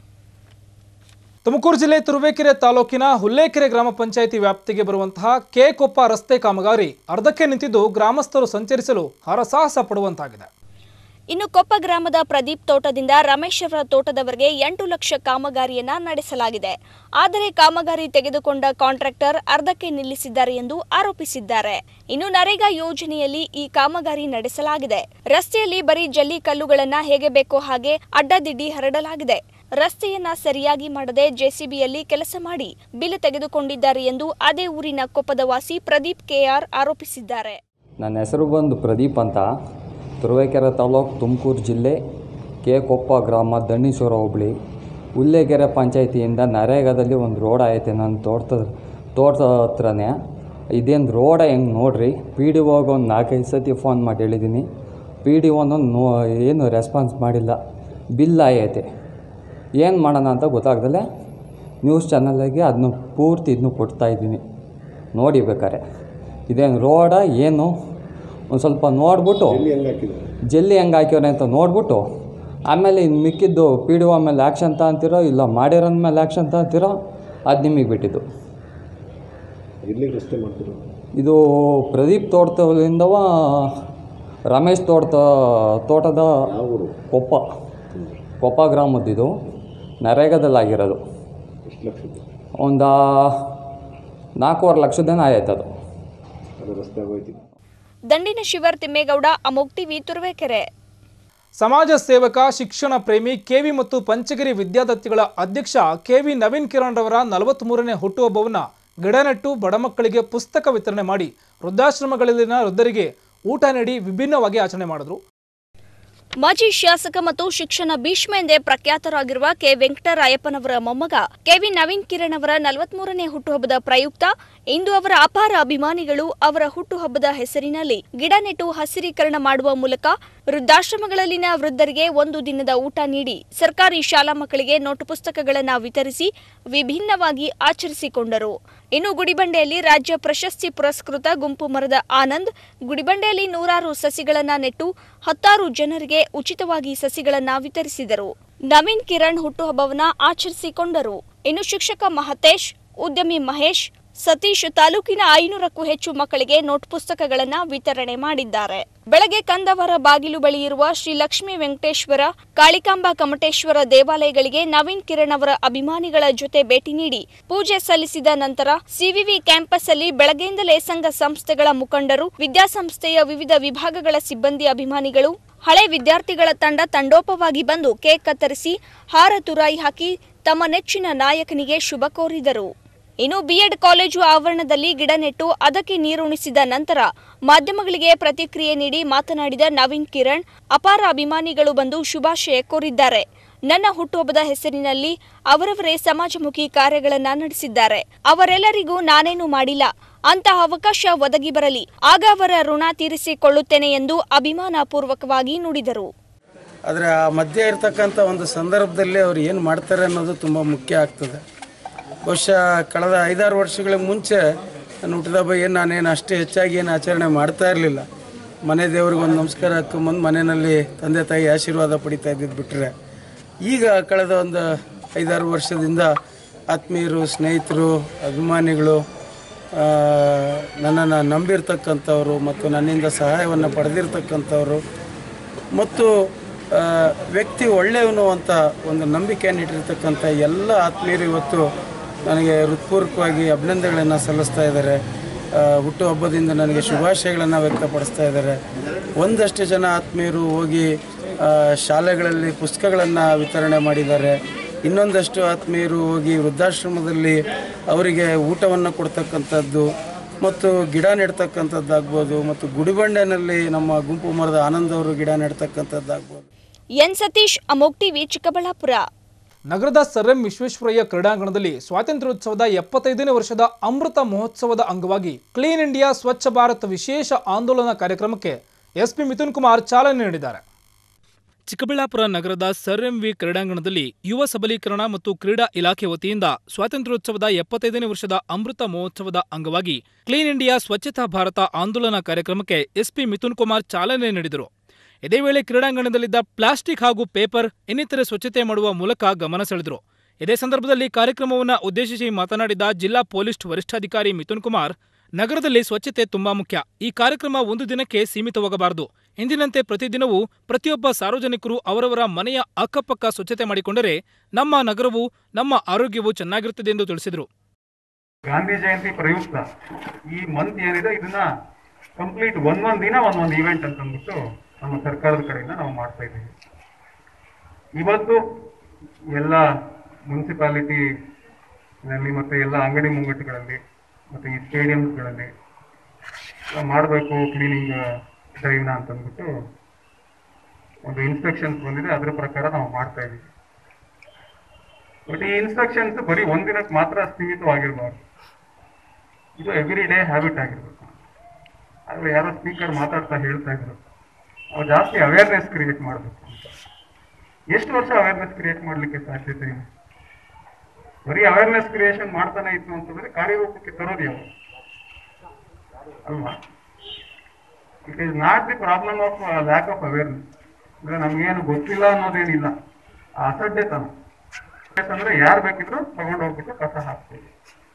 ತುಮಕೂರು ಜಿಲ್ಲೆ ತುರುವೇಕೆರೆ ತಾಲೂಕಿನ ಹುಲ್ಲೇಕೆರೆ ಗ್ರಾಮ ಪಂಚಾಯಿತಿ ವ್ಯಾಪ್ತಿಗೆ ಬರುವಂತಹ ಕೆ ಕೊಪ್ಪ ರಸ್ತೆ ಕಾಮಗಾರಿ ಅರ್ಧಕ್ಕೆ ನಿಂತಿದ್ದು ಗ್ರಾಮಸ್ಥರು ಸಂಚರಿಸಲು ಹರಸಾಹಸ ಪಡುವಂತಾಗಿದೆ ಇನ್ನು ಕೊಪ್ಪ ಗ್ರಾಮದ ಪ್ರದೀಪ್ ತೋಟದಿಂದ ರಮೇಶ್ ಅವರ ತೋಟದವರೆಗೆ ಎಂಟು ಲಕ್ಷ ಕಾಮಗಾರಿಯನ್ನ ನಡೆಸಲಾಗಿದೆ ಆದರೆ ಕಾಮಗಾರಿ ತೆಗೆದುಕೊಂಡ ಕಾಂಟ್ರಾಕ್ಟರ್ ಅರ್ಧಕ್ಕೆ ನಿಲ್ಲಿಸಿದ್ದಾರೆ ಎಂದು ಆರೋಪಿಸಿದ್ದಾರೆ ಇನ್ನು ನರೇಗಾ ಯೋಜನೆಯಲ್ಲಿ ಈ ಕಾಮಗಾರಿ ನಡೆಸಲಾಗಿದೆ ರಸ್ತೆಯಲ್ಲಿ ಬರೀ ಜಲ್ಲಿ ಕಲ್ಲುಗಳನ್ನ ಹೇಗೆ ಬೇಕೋ ಹಾಗೆ ಅಡ್ಡದಿಡ್ಡಿ ಹರಡಲಾಗಿದೆ ರಸ್ತೆಯನ್ನ ಸರಿಯಾಗಿ ಮಾಡದೆ ಜೆಸಿಬಿಯಲ್ಲಿ ಕೆಲಸ ಮಾಡಿ ಬಿಲ್ ತೆಗೆದುಕೊಂಡಿದ್ದಾರೆ ಎಂದು ಅದೇ ಊರಿನ ಕೊಪ್ಪದ ವಾಸಿ ಪ್ರದೀಪ್ ಕೆಆರ್ ಆರೋಪಿಸಿದ್ದಾರೆ ನನ್ನ ಹೆಸರು ಬಂದು ಪ್ರದೀಪ್ ಅಂತ ತುರುವೇಕೆರೆ ತಾಲೂಕು ತುಮಕೂರು ಜಿಲ್ಲೆ ಕೆ ಕೊಪ್ಪ ಗ್ರಾಮ ದಣ್ಣಿಸೂರ ಹೋಬಳಿ ಹುಲ್ಲೇಕೆರೆ ಪಂಚಾಯಿತಿಯಿಂದ ನರೇಗಾದಲ್ಲಿ ಒಂದು ರೋಡ್ ಐತೆ ನನ್ನ ತೋಟದ ತೋಟದ ಹತ್ರನೇ ಇದೇನು ರೋಡ ಹೆಂಗೆ ನೋಡ್ರಿ ಪಿ ಡಿ ಒಗೆ ಒಂದು ನಾಲ್ಕೈದು ಸತಿ ಫೋನ್ ಮಾಡಿ ಹೇಳಿದ್ದೀನಿ ಪಿ ಡಿ ಒನು ನೋ ಏನು ರೆಸ್ಪಾನ್ಸ್ ಮಾಡಿಲ್ಲ ಬಿಲ್ ಆಗೈತೆ ಏನು ಮಾಡೋಣ ಅಂತ ಗೊತ್ತಾಗ್ದಲೆ ನ್ಯೂಸ್ ಚಾನಲ್ಗೆ ಅದನ್ನು ಪೂರ್ತಿ ಇದನ್ನು ಕೊಡ್ತಾಯಿದ್ದೀನಿ ನೋಡಿ ಬೇಕಾರೆ ಇದೇನು ರೋಡ ಏನು ಒಂದು ಸ್ವಲ್ಪ ನೋಡ್ಬಿಟ್ಟು ಜಲ್ಲಿ ಹೆಂಗೆ ಹಾಕ್ಯವ್ರೆ ಅಂತ ನೋಡ್ಬಿಟ್ಟು ಆಮೇಲೆ ಇನ್ನು ಮಿಕ್ಕಿದ್ದು ಪಿ ಡಿ ಒ ಮೇಲೆ ಆ್ಯಕ್ಷನ್ ತಗೊಂತೀರೋ ಇಲ್ಲ ಮಾಡಿರೋನ ಮೇಲೆ ಆ್ಯಕ್ಷನ್ ತಗೊಂತೀರೋ ಅದು ನಿಮಗೆ ಬಿಟ್ಟಿದ್ದು ರಸ್ತೆ ಮಾಡ್ತಿರೋ ಇದು ಪ್ರದೀಪ್ ತೋಟದಲ್ಲಿಂದವ ರಮೇಶ್ ತೋಟದ ತೋಟದ ಕೊಪ್ಪ ಕೊಪ್ಪ ಗ್ರಾಮದ್ದಿದು ನರೇಗಾದಲ್ಲಾಗಿರೋದು ಎಷ್ಟು ಲಕ್ಷದ್ದು ಒಂದು ನಾಲ್ಕೂವರೆ ಲಕ್ಷದೇನ ಆಯ್ತು ಅದು ಅದು ರಸ್ತೆ ಆಗೋಯ್ತು ದಂಡಿನ ಶಿವರ್ ತಿಮ್ಮೇಗೌಡ ಅಮೋಗ್ ಟಿವಿ ತುರುವೇಕೆರೆ ಸಮಾಜ ಸೇವಕ ಶಿಕ್ಷಣ ಪ್ರೇಮಿ ಕೆವಿ ಮತ್ತು ಪಂಚಗಿರಿ ವಿದ್ಯಾದತ್ತಿಗಳ ಅಧ್ಯಕ್ಷ ಕೆವಿ ನವೀನ್ ಕಿರಣ್ ರವರ ನಲವತ್ತ್ಮೂರನೇ ಹುಟ್ಟುಹಬ್ಬವನ್ನು ಗಿಡನೆಟ್ಟು ಬಡ ಮಕ್ಕಳಿಗೆ ಪುಸ್ತಕ ವಿತರಣೆ ಮಾಡಿ ವೃದ್ಧಾಶ್ರಮಗಳಲ್ಲಿನ ವೃದ್ಧರಿಗೆ ಊಟ ನೀಡಿ ವಿಭಿನ್ನವಾಗಿ ಆಚರಣೆ ಮಾಡಿದ್ರು ಮಾಜಿ ಶಾಸಕ ಮತ್ತು ಶಿಕ್ಷಣ ಭೀಷ್ಮ ಎಂದೇ ಪ್ರಖ್ಯಾತರಾಗಿರುವ ಕೆ ವೆಂಕಟರಾಯಪ್ಪನವರ ಮೊಮ್ಮಗ ಕೆವಿ ನವೀನ್ ಕಿರಣ್ ಅವರ ನಲವತ್ಮೂರನೇ ಹುಟ್ಟುಹಬ್ಬದ ಪ್ರಯುಕ್ತ ಇಂದು ಅವರ ಅಪಾರ ಅಭಿಮಾನಿಗಳು ಅವರ ಹುಟ್ಟುಹಬ್ಬದ ಹೆಸರಿನಲ್ಲಿ ಗಿಡ ನೆಟ್ಟು ಹಸಿರೀಕರಣ ಮಾಡುವ ಮೂಲಕ ವೃದ್ಧಾಶ್ರಮಗಳಲ್ಲಿನ ವೃದ್ಧರಿಗೆ ಒಂದು ದಿನದ ಊಟ ನೀಡಿ ಸರ್ಕಾರಿ ಶಾಲಾ ಮಕ್ಕಳಿಗೆ ನೋಟು ಪುಸ್ತಕಗಳನ್ನು ವಿತರಿಸಿ ವಿಭಿನ್ನವಾಗಿ ಆಚರಿಸಿಕೊಂಡರು ಇನ್ನು ಗುಡಿಬಂಡೆಯಲ್ಲಿ ರಾಜ್ಯ ಪ್ರಶಸ್ತಿ ಪುರಸ್ಕೃತ ಗುಂಪು ಮರದ ಆನಂದ್ ಗುಡಿಬಂಡೆಯಲ್ಲಿ ನೂರಾರು ಸಸಿಗಳನ್ನ ನೆಟ್ಟು ಹತ್ತಾರು ಜನರಿಗೆ ಉಚಿತವಾಗಿ ಸಸಿಗಳನ್ನ ವಿತರಿಸಿದರು ನವೀನ್ ಕಿರಣ್ ಹುಟ್ಟುಹಬ್ಬವನ್ನ ಆಚರಿಸಿಕೊಂಡರು ಇನ್ನು ಶಿಕ್ಷಕ ಮಹತೇಶ್ ಉದ್ಯಮಿ ಮಹೇಶ್ ಸತೀಶ್ ತಾಲೂಕಿನ ಐನೂರಕ್ಕೂ ಹೆಚ್ಚು ಮಕ್ಕಳಿಗೆ ನೋಟ್ ಪುಸ್ತಕಗಳನ್ನು ವಿತರಣೆ ಮಾಡಿದ್ದಾರೆ ಬೆಳಗ್ಗೆ ಕಂದವರ ಬಾಗಿಲು ಬಳಿ ಇರುವ ಶ್ರೀ ಲಕ್ಷ್ಮೀ ವೆಂಕಟೇಶ್ವರ ಕಾಳಿಕಾಂಬಾ ಕಮಟೇಶ್ವರ ದೇವಾಲಯಗಳಿಗೆ ನವೀನ್ ಕಿರಣ್ ಅವರ ಅಭಿಮಾನಿಗಳ ಜೊತೆ ಭೇಟಿ ನೀಡಿ ಪೂಜೆ ಸಲ್ಲಿಸಿದ ನಂತರ ಸಿವಿವಿ ಕ್ಯಾಂಪಸ್ ಅಲ್ಲಿ ಬೆಳಗ್ಗೆಯಿಂದಲೇ ಸಂಘ ಸಂಸ್ಥೆಗಳ ಮುಖಂಡರು ವಿದ್ಯಾಸಂಸ್ಥೆಯ ವಿವಿಧ ವಿಭಾಗಗಳ ಸಿಬ್ಬಂದಿ ಅಭಿಮಾನಿಗಳು ಹಳೆ ವಿದ್ಯಾರ್ಥಿಗಳ ತಂಡ ತಂಡೋಪವಾಗಿ ಬಂದು ಕೇಕ್ ಕತ್ತರಿಸಿ ಹಾರ ತುರಾಯಿ ಹಾಕಿ ತಮ್ಮ ನೆಚ್ಚಿನ ನಾಯಕನಿಗೆ ಶುಭ ಕೋರಿದರು ಇನ್ನು ಬಿಎಡ್ ಕಾಲೇಜು ಆವರಣದಲ್ಲಿ ಗಿಡ ನೆಟ್ಟು ಅದಕ್ಕೆ ನೀರುಣಿಸಿದ ನಂತರ ಮಾಧ್ಯಮಗಳಿಗೆ ಪ್ರತಿಕ್ರಿಯೆ ನೀಡಿ ಮಾತನಾಡಿದ ನವೀನ್ ಕಿರಣ್ ಅಪಾರ ಅಭಿಮಾನಿಗಳು ಬಂದು ಶುಭಾಶಯ ಕೋರಿದ್ದಾರೆ ನನ್ನ ಹುಟ್ಟುಹಬ್ಬದ ಹೆಸರಿನಲ್ಲಿ ಅವರವರೇ ಸಮಾಜಮುಖಿ ಕಾರ್ಯಗಳನ್ನ ನಡೆಸಿದ್ದಾರೆ ಅವರೆಲ್ಲರಿಗೂ ನಾನೇನು ಮಾಡಿಲ್ಲ ಅಂತಹ ಅವಕಾಶ ಒದಗಿ ಬರಲಿ ಆಗ ಅವರ ಋಣ ತೀರಿಸಿಕೊಳ್ಳುತ್ತೇನೆ ಎಂದು ಅಭಿಮಾನಪೂರ್ವಕವಾಗಿ ನುಡಿದರು ಆದರೆ ಆ ಮಧ್ಯೆ ಇರ್ತಕ್ಕಂಥ ಒಂದು ಸಂದರ್ಭದಲ್ಲಿ ಅವ್ರು ಏನು ಮಾಡ್ತಾರೆ ಅನ್ನೋದು ತುಂಬ ಮುಖ್ಯ ಆಗ್ತದೆ ಬಹುಶಃ ಕಳೆದ ಐದಾರು ವರ್ಷಗಳ ಮುಂಚೆ ನನ್ನ ಹುಟ್ಟಿದ ಹಬ್ಬ ಏನು ನಾನೇನು ಅಷ್ಟು ಹೆಚ್ಚಾಗಿ ಏನು ಆಚರಣೆ ಮಾಡ್ತಾ ಇರಲಿಲ್ಲ ಮನೆ ದೇವ್ರಿಗೆ ಒಂದು ನಮಸ್ಕಾರ ಹಾಕೊಂಬಂದು ಮನೆಯಲ್ಲಿ ತಂದೆ ತಾಯಿ ಆಶೀರ್ವಾದ ಪಡಿತಾ ಇದ್ದಿದ್ದು ಬಿಟ್ಟರೆ ಈಗ ಕಳೆದ ಒಂದು ಐದಾರು ವರ್ಷದಿಂದ ಆತ್ಮೀಯರು ಸ್ನೇಹಿತರು ಅಭಿಮಾನಿಗಳು ಆ, ನನ್ನನ್ನು ನಂಬಿರ್ತಕ್ಕಂಥವ್ರು ಮತ್ತು ನನ್ನಿಂದ ಸಹಾಯವನ್ನು ಪಡೆದಿರ್ತಕ್ಕಂಥವ್ರು ಮತ್ತು ಆ, ವ್ಯಕ್ತಿ ಒಳ್ಳೆಯವನು ಅಂತ ಒಂದು ನಂಬಿಕೆಯನ್ನು ಇಟ್ಟಿರ್ತಕ್ಕಂಥ ಎಲ್ಲ ಆತ್ಮೀಯರು ಇವತ್ತು ನನಗೆ ಹೃತ್ಪೂರ್ವಕವಾಗಿ ಅಭಿನಂದನೆಗಳನ್ನು ಸಲ್ಲಿಸ್ತಾ ಇದ್ದಾರೆ ಆ, ಹುಟ್ಟುಹಬ್ಬದಿಂದ ನನಗೆ ಶುಭಾಶಯಗಳನ್ನು ವ್ಯಕ್ತಪಡಿಸ್ತಾ ಇದ್ದಾರೆ ಒಂದಷ್ಟು ಜನ ಆತ್ಮೀಯರು ಹೋಗಿ ಆ, ಶಾಲೆಗಳಲ್ಲಿ ಪುಸ್ತಕಗಳನ್ನು ವಿತರಣೆ ಮಾಡಿದ್ದಾರೆ ಇನ್ನೊಂದಷ್ಟು ಆತ್ಮೀಯರು ಹೋಗಿ ವೃದ್ಧಾಶ್ರಮದಲ್ಲಿ ಅವರಿಗೆ ಊಟವನ್ನು ಕೊಡ್ತಕ್ಕಂಥದ್ದು ಮತ್ತು ಗಿಡ ನೆಡ್ತಕ್ಕಂಥದ್ದಾಗ್ಬೋದು ಮತ್ತು ಗುಡಿಬಂಡೆನಲ್ಲಿ ನಮ್ಮ ಗುಂಪು ಮರದ ಆನಂದ್ ಅವರು ಗಿಡ ನೆಡ್ತಕ್ಕಂಥದ್ದಾಗ್ಬೋದು ಎನ್ ಸತೀಶ್ ಅಮೋಕ್ ಟಿವಿ ಚಿಕ್ಕಬಳ್ಳಾಪುರ ನಗರದ ಸರ್ ಎಂ ವಿಶ್ವೇಶ್ವರಯ್ಯ ಕ್ರೀಡಾಂಗಣದಲ್ಲಿ ಸ್ವಾತಂತ್ರ್ಯೋತ್ಸವದ ಎಪ್ಪತ್ತೈದನೇ ವರ್ಷದ ಅಮೃತ ಮಹೋತ್ಸವದ ಅಂಗವಾಗಿ ಕ್ಲೀನ್ ಇಂಡಿಯಾ ಸ್ವಚ್ಛ ಭಾರತ್ ವಿಶೇಷ ಆಂದೋಲನ ಕಾರ್ಯಕ್ರಮಕ್ಕೆ ಎಸ್ಪಿ ಮಿಥುನ್ ಕುಮಾರ್ ಚಾಲನೆ ನೀಡಿದ್ದಾರೆ ಚಿಕ್ಕಬಳ್ಳಾಪುರ ನಗರದ ಸರ್ ಎಂ ವಿ ಕ್ರೀಡಾಂಗಣದಲ್ಲಿ ಯುವ ಸಬಲೀಕರಣ ಮತ್ತು ಕ್ರೀಡಾ ಇಲಾಖೆ ವತಿಯಿಂದ ಸ್ವಾತಂತ್ರ್ಯೋತ್ಸವದ ಎಪ್ಪತ್ತೈದನೇ ವರ್ಷದ ಅಮೃತ ಮಹೋತ್ಸವದ ಅಂಗವಾಗಿ ಕ್ಲೀನ್ ಇಂಡಿಯಾ ಸ್ವಚ್ಛತಾ ಭಾರತ ಆಂದೋಲನ ಕಾರ್ಯಕ್ರಮಕ್ಕೆ ಎಸ್ಪಿ ಮಿಥುನ್ ಕುಮಾರ್ ಚಾಲನೆ ನೀಡಿದರು ಇದೇ ವೇಳೆ ಕ್ರೀಡಾಂಗಣದಲ್ಲಿದ್ದ ಪ್ಲಾಸ್ಟಿಕ್ ಹಾಗೂ ಪೇಪರ್ ಇನ್ನಿತರೆ ಸ್ವಚ್ಛತೆ ಮಾಡುವ ಮೂಲಕ ಗಮನ ಸೆಳೆದರು ಇದೇ ಸಂದರ್ಭದಲ್ಲಿ ಕಾರ್ಯಕ್ರಮವನ್ನು ಉದ್ದೇಶಿಸಿ ಮಾತನಾಡಿದ ಜಿಲ್ಲಾ ಪೊಲೀಸ್ ವರಿಷ್ಠಾಧಿಕಾರಿ ಮಿಥುನ್ ಕುಮಾರ್ ನಗರದಲ್ಲಿ ಸ್ವಚ್ಛತೆ ತುಂಬಾ ಮುಖ್ಯ ಈ ಕಾರ್ಯಕ್ರಮ ಒಂದು ದಿನಕ್ಕೆ ಸೀಮಿತವಾಗಬಾರದು ಇಂದಿನಂತೆ ಪ್ರತಿದಿನವೂ ಪ್ರತಿಯೊಬ್ಬ ಸಾರ್ವಜನಿಕರು ಅವರವರ ಮನೆಯ ಅಕ್ಕಪಕ್ಕ ಸ್ವಚ್ಛತೆ ಮಾಡಿಕೊಂಡರೆ ನಮ್ಮ ನಗರವು ನಮ್ಮ ಆರೋಗ್ಯವು ಚೆನ್ನಾಗಿರುತ್ತದೆ ಎಂದು ತಿಳಿಸಿದರು ಗಾಂಧಿ ಜಯಂತಿ ಪ್ರಯುಕ್ತ ಈ ಮಂತ್ ಏನಿದೆ ಇದನ್ನ ಕಂಪ್ಲೀಟ್ ಒಂದೊಂದು ದಿನ ಒಂದೊಂದು ಇವೆಂಟ್ ಅಂತ ಅಂದ್ಬಿಟ್ಟು ನಮ್ಮ ಸರ್ಕಾರದ ಕಡೆಯಿಂದ ನಾವು ಮಾಡ್ತಾ ಇದ್ದೀವಿ ಇವತ್ತು ಎಲ್ಲ ಮುನ್ಸಿಪಾಲಿಟಿ ನಲ್ಲಿ ಮತ್ತೆ ಎಲ್ಲ ಅಂಗಡಿ ಮುಂಗಟ್ಟುಗಳಲ್ಲಿ ಮತ್ತೆ ಈ ಸ್ಟೇಡಿಯಂಗಳಲ್ಲಿ ಮಾಡಬೇಕು ಕ್ಲೀನಿಂಗ್ ಡ್ರೈವ್ನ ಅಂತ ಅಂದ್ಬಿಟ್ಟು ಒಂದು ಇನ್ಸ್ಟ್ರಕ್ಷನ್ಸ್ ಬಂದಿದೆ ಅದರ ಪ್ರಕಾರ ನಾವು ಮಾಡ್ತಾ ಇದ್ದೀವಿ ಬಟ್ ಈ ಇನ್ಸ್ಟ್ರಕ್ಷನ್ಸ್ ಬರೀ ಒಂದಿನಕ್ಕೆ ಮಾತ್ರ ಸೀಮಿತವಾಗಿರಬಾರ್ದು ಇದು ಎವ್ರಿ ಡೇ ಹ್ಯಾಬಿಟ್ ಆಗಿರ್ಬೇಕು ಆದರೆ ಯಾರೋ ಸ್ಪೀಕರ್ ಮಾತಾಡ್ತಾ ಹೇಳ್ತಾ ಇದ್ರು ಅವ್ರು ಜಾಸ್ತಿ ಅವೇರ್ನೆಸ್ ಕ್ರಿಯೇಟ್ ಮಾಡಬೇಕು ಅಂತ ಎಷ್ಟು ವರ್ಷ ಅವೇರ್ನೆಸ್ ಕ್ರಿಯೇಟ್ ಮಾಡಲಿಕ್ಕೆ ಸಾಧ್ಯತೆ ಇದೆ ಬರೀ ಅವೇರ್ನೆಸ್ ಕ್ರಿಯೇಷನ್ ಮಾಡ್ತಾನೆ ಇತ್ತು ಅಂತಂದ್ರೆ ಕಾರ್ಯರೂಪಕ್ಕೆ ತರೋದು ಯಾವ ಅಲ್ವಾ it is not the problem of lack of awareness ಅಂದ್ರೆ ನಮ್ಗೇನು ಗೊತ್ತಿಲ್ಲ ಅನ್ನೋದೇನಿಲ್ಲ ಆ ಅಸಡ್ಡೆತನ ಅಂದ್ರೆ ಯಾರು ಬೇಕಿದ್ರು ತಗೊಂಡು ಹೋಗ್ಬಿಟ್ಟು ಕಸ ಹಾಕ್ಬೋದು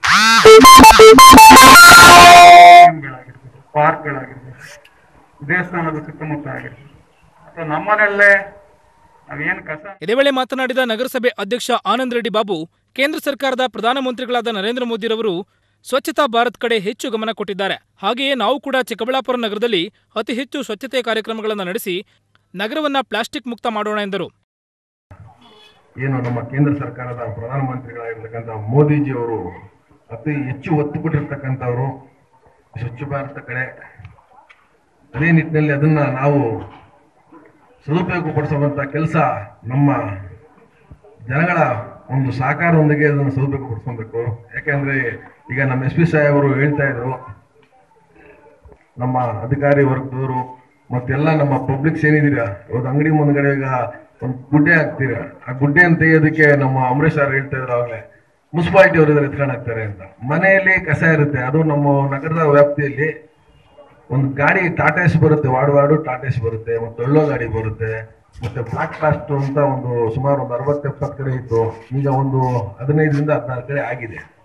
ಗಳಾಗಿರ್ಬೋದು ಪಾರ್ಕ್ಗಳಾಗಿರ್ಬೋದು ದೇವಸ್ಥಾನದ ಸುತ್ತಮುತ್ತ ಆಗಿರ್ಬೋದು ಅಥವಾ ನಮ್ಮನೆಯಲ್ಲೇ ನಾವೇನು ಕಸ ಇದೇ ವೇಳೆ ಮಾತನಾಡಿದ ನಗರಸಭೆ ಅಧ್ಯಕ್ಷ ಆನಂದ್ ರೆಡ್ಡಿ ಬಾಬು ಕೇಂದ್ರ ಸರ್ಕಾರದ ಪ್ರಧಾನಮಂತ್ರಿಗಳಾದ ನರೇಂದ್ರ ಮೋದಿರವರು ಸ್ವಚ್ಛತಾ ಭಾರತ್ ಕಡೆ ಹೆಚ್ಚು ಗಮನ ಕೊಟ್ಟಿದ್ದಾರೆ ಹಾಗೆಯೇ ನಾವು ಕೂಡ ಚಿಕ್ಕಬಳ್ಳಾಪುರ ನಗರದಲ್ಲಿ ಅತಿ ಹೆಚ್ಚು ಸ್ವಚ್ಛತೆ ಕಾರ್ಯಕ್ರಮಗಳನ್ನು ನಡೆಸಿ ನಗರವನ್ನ ಪ್ಲಾಸ್ಟಿಕ್ ಮುಕ್ತ ಮಾಡೋಣ ಎಂದರು ಏನು ನಮ್ಮ ಕೇಂದ್ರ ಸರ್ಕಾರದ ಪ್ರಧಾನಮಂತ್ರಿಗಳಾಗಿರ್ತಕ್ಕಂಥ ಮೋದಿಜಿಯವರು ಅತಿ ಹೆಚ್ಚು ಒತ್ತು ಕೊಟ್ಟಿರ್ತಕ್ಕಂಥವ್ರು ಸ್ವಚ್ಛ ಭಾರತ ಕಡೆ ಅದೇ ನಿಟ್ಟಿನಲ್ಲಿ ಅದನ್ನ ನಾವು ಸದುಪಯೋಗ ಪಡಿಸುವಂತ ಕೆಲಸ ನಮ್ಮ ಜನಗಳ ಒಂದು ಸಹಕಾರದೊಂದಿಗೆ ಅದನ್ನು ಸದುಪಯೋಗ ಪಡಿಸ್ಕೊಬೇಕು ಯಾಕೆಂದ್ರೆ ಈಗ ನಮ್ಮ ಎಸ್ ಪಿ ಸಾಹೇಬರು ಹೇಳ್ತಾ ಇದ್ರು ನಮ್ಮ ಅಧಿಕಾರಿ ವರ್ಗದವರು ಮತ್ತೆಲ್ಲ ನಮ್ಮ ಪಬ್ಲಿಕ್ಸ್ ಏನಿದ್ದೀರಾ ಇವತ್ತು ಅಂಗಡಿ ಮುಂದ್ಗಡೆ ಈಗ ಒಂದು ಗುಡ್ಡೆ ಹಾಕ್ತೀರಾ ಆ ಗುಡ್ಡೆಯನ್ನು ತೆಗೆಯೋದಕ್ಕೆ ನಮ್ಮ ಅಮರೇಶ್ ಸರ್ ಹೇಳ್ತಾ ಇದ್ರು ಆಗ್ಲೇ ಮುನ್ಸಿಪಾಲಿಟಿ ಅವರು ಇದ್ರೆ ಎತ್ಕೊಂಡು ಹಾಕ್ತಾರೆ ಅಂತ ಮನೆಯಲ್ಲಿ ಕಸ ಇರುತ್ತೆ ಅದು ನಮ್ಮ ನಗರದ ವ್ಯಾಪ್ತಿಯಲ್ಲಿ ಒಂದು ಗಾಡಿ ಟಾಟೇಸ್ ಬರುತ್ತೆ ವಾರ್ಡ್ ವಾರ್ಡು ಟಾಟೇಸ್ ಬರುತ್ತೆ ಮತ್ತೆ ಒಳ್ಳೋ ಗಾಡಿ ಬರುತ್ತೆ ಮತ್ತೆ ಬ್ಲಾಕ್ ಕಾಸ್ಟ್ ಅಂತ ಒಂದು ಸುಮಾರು ಒಂದು ಅರವತ್ತು ಎಪ್ಪತ್ತು ಕಡೆ ಇತ್ತು ಈಗ ಒಂದು ಹದಿನೈದರಿಂದ ಹದಿನಾರು ಕಡೆ ಆಗಿದೆ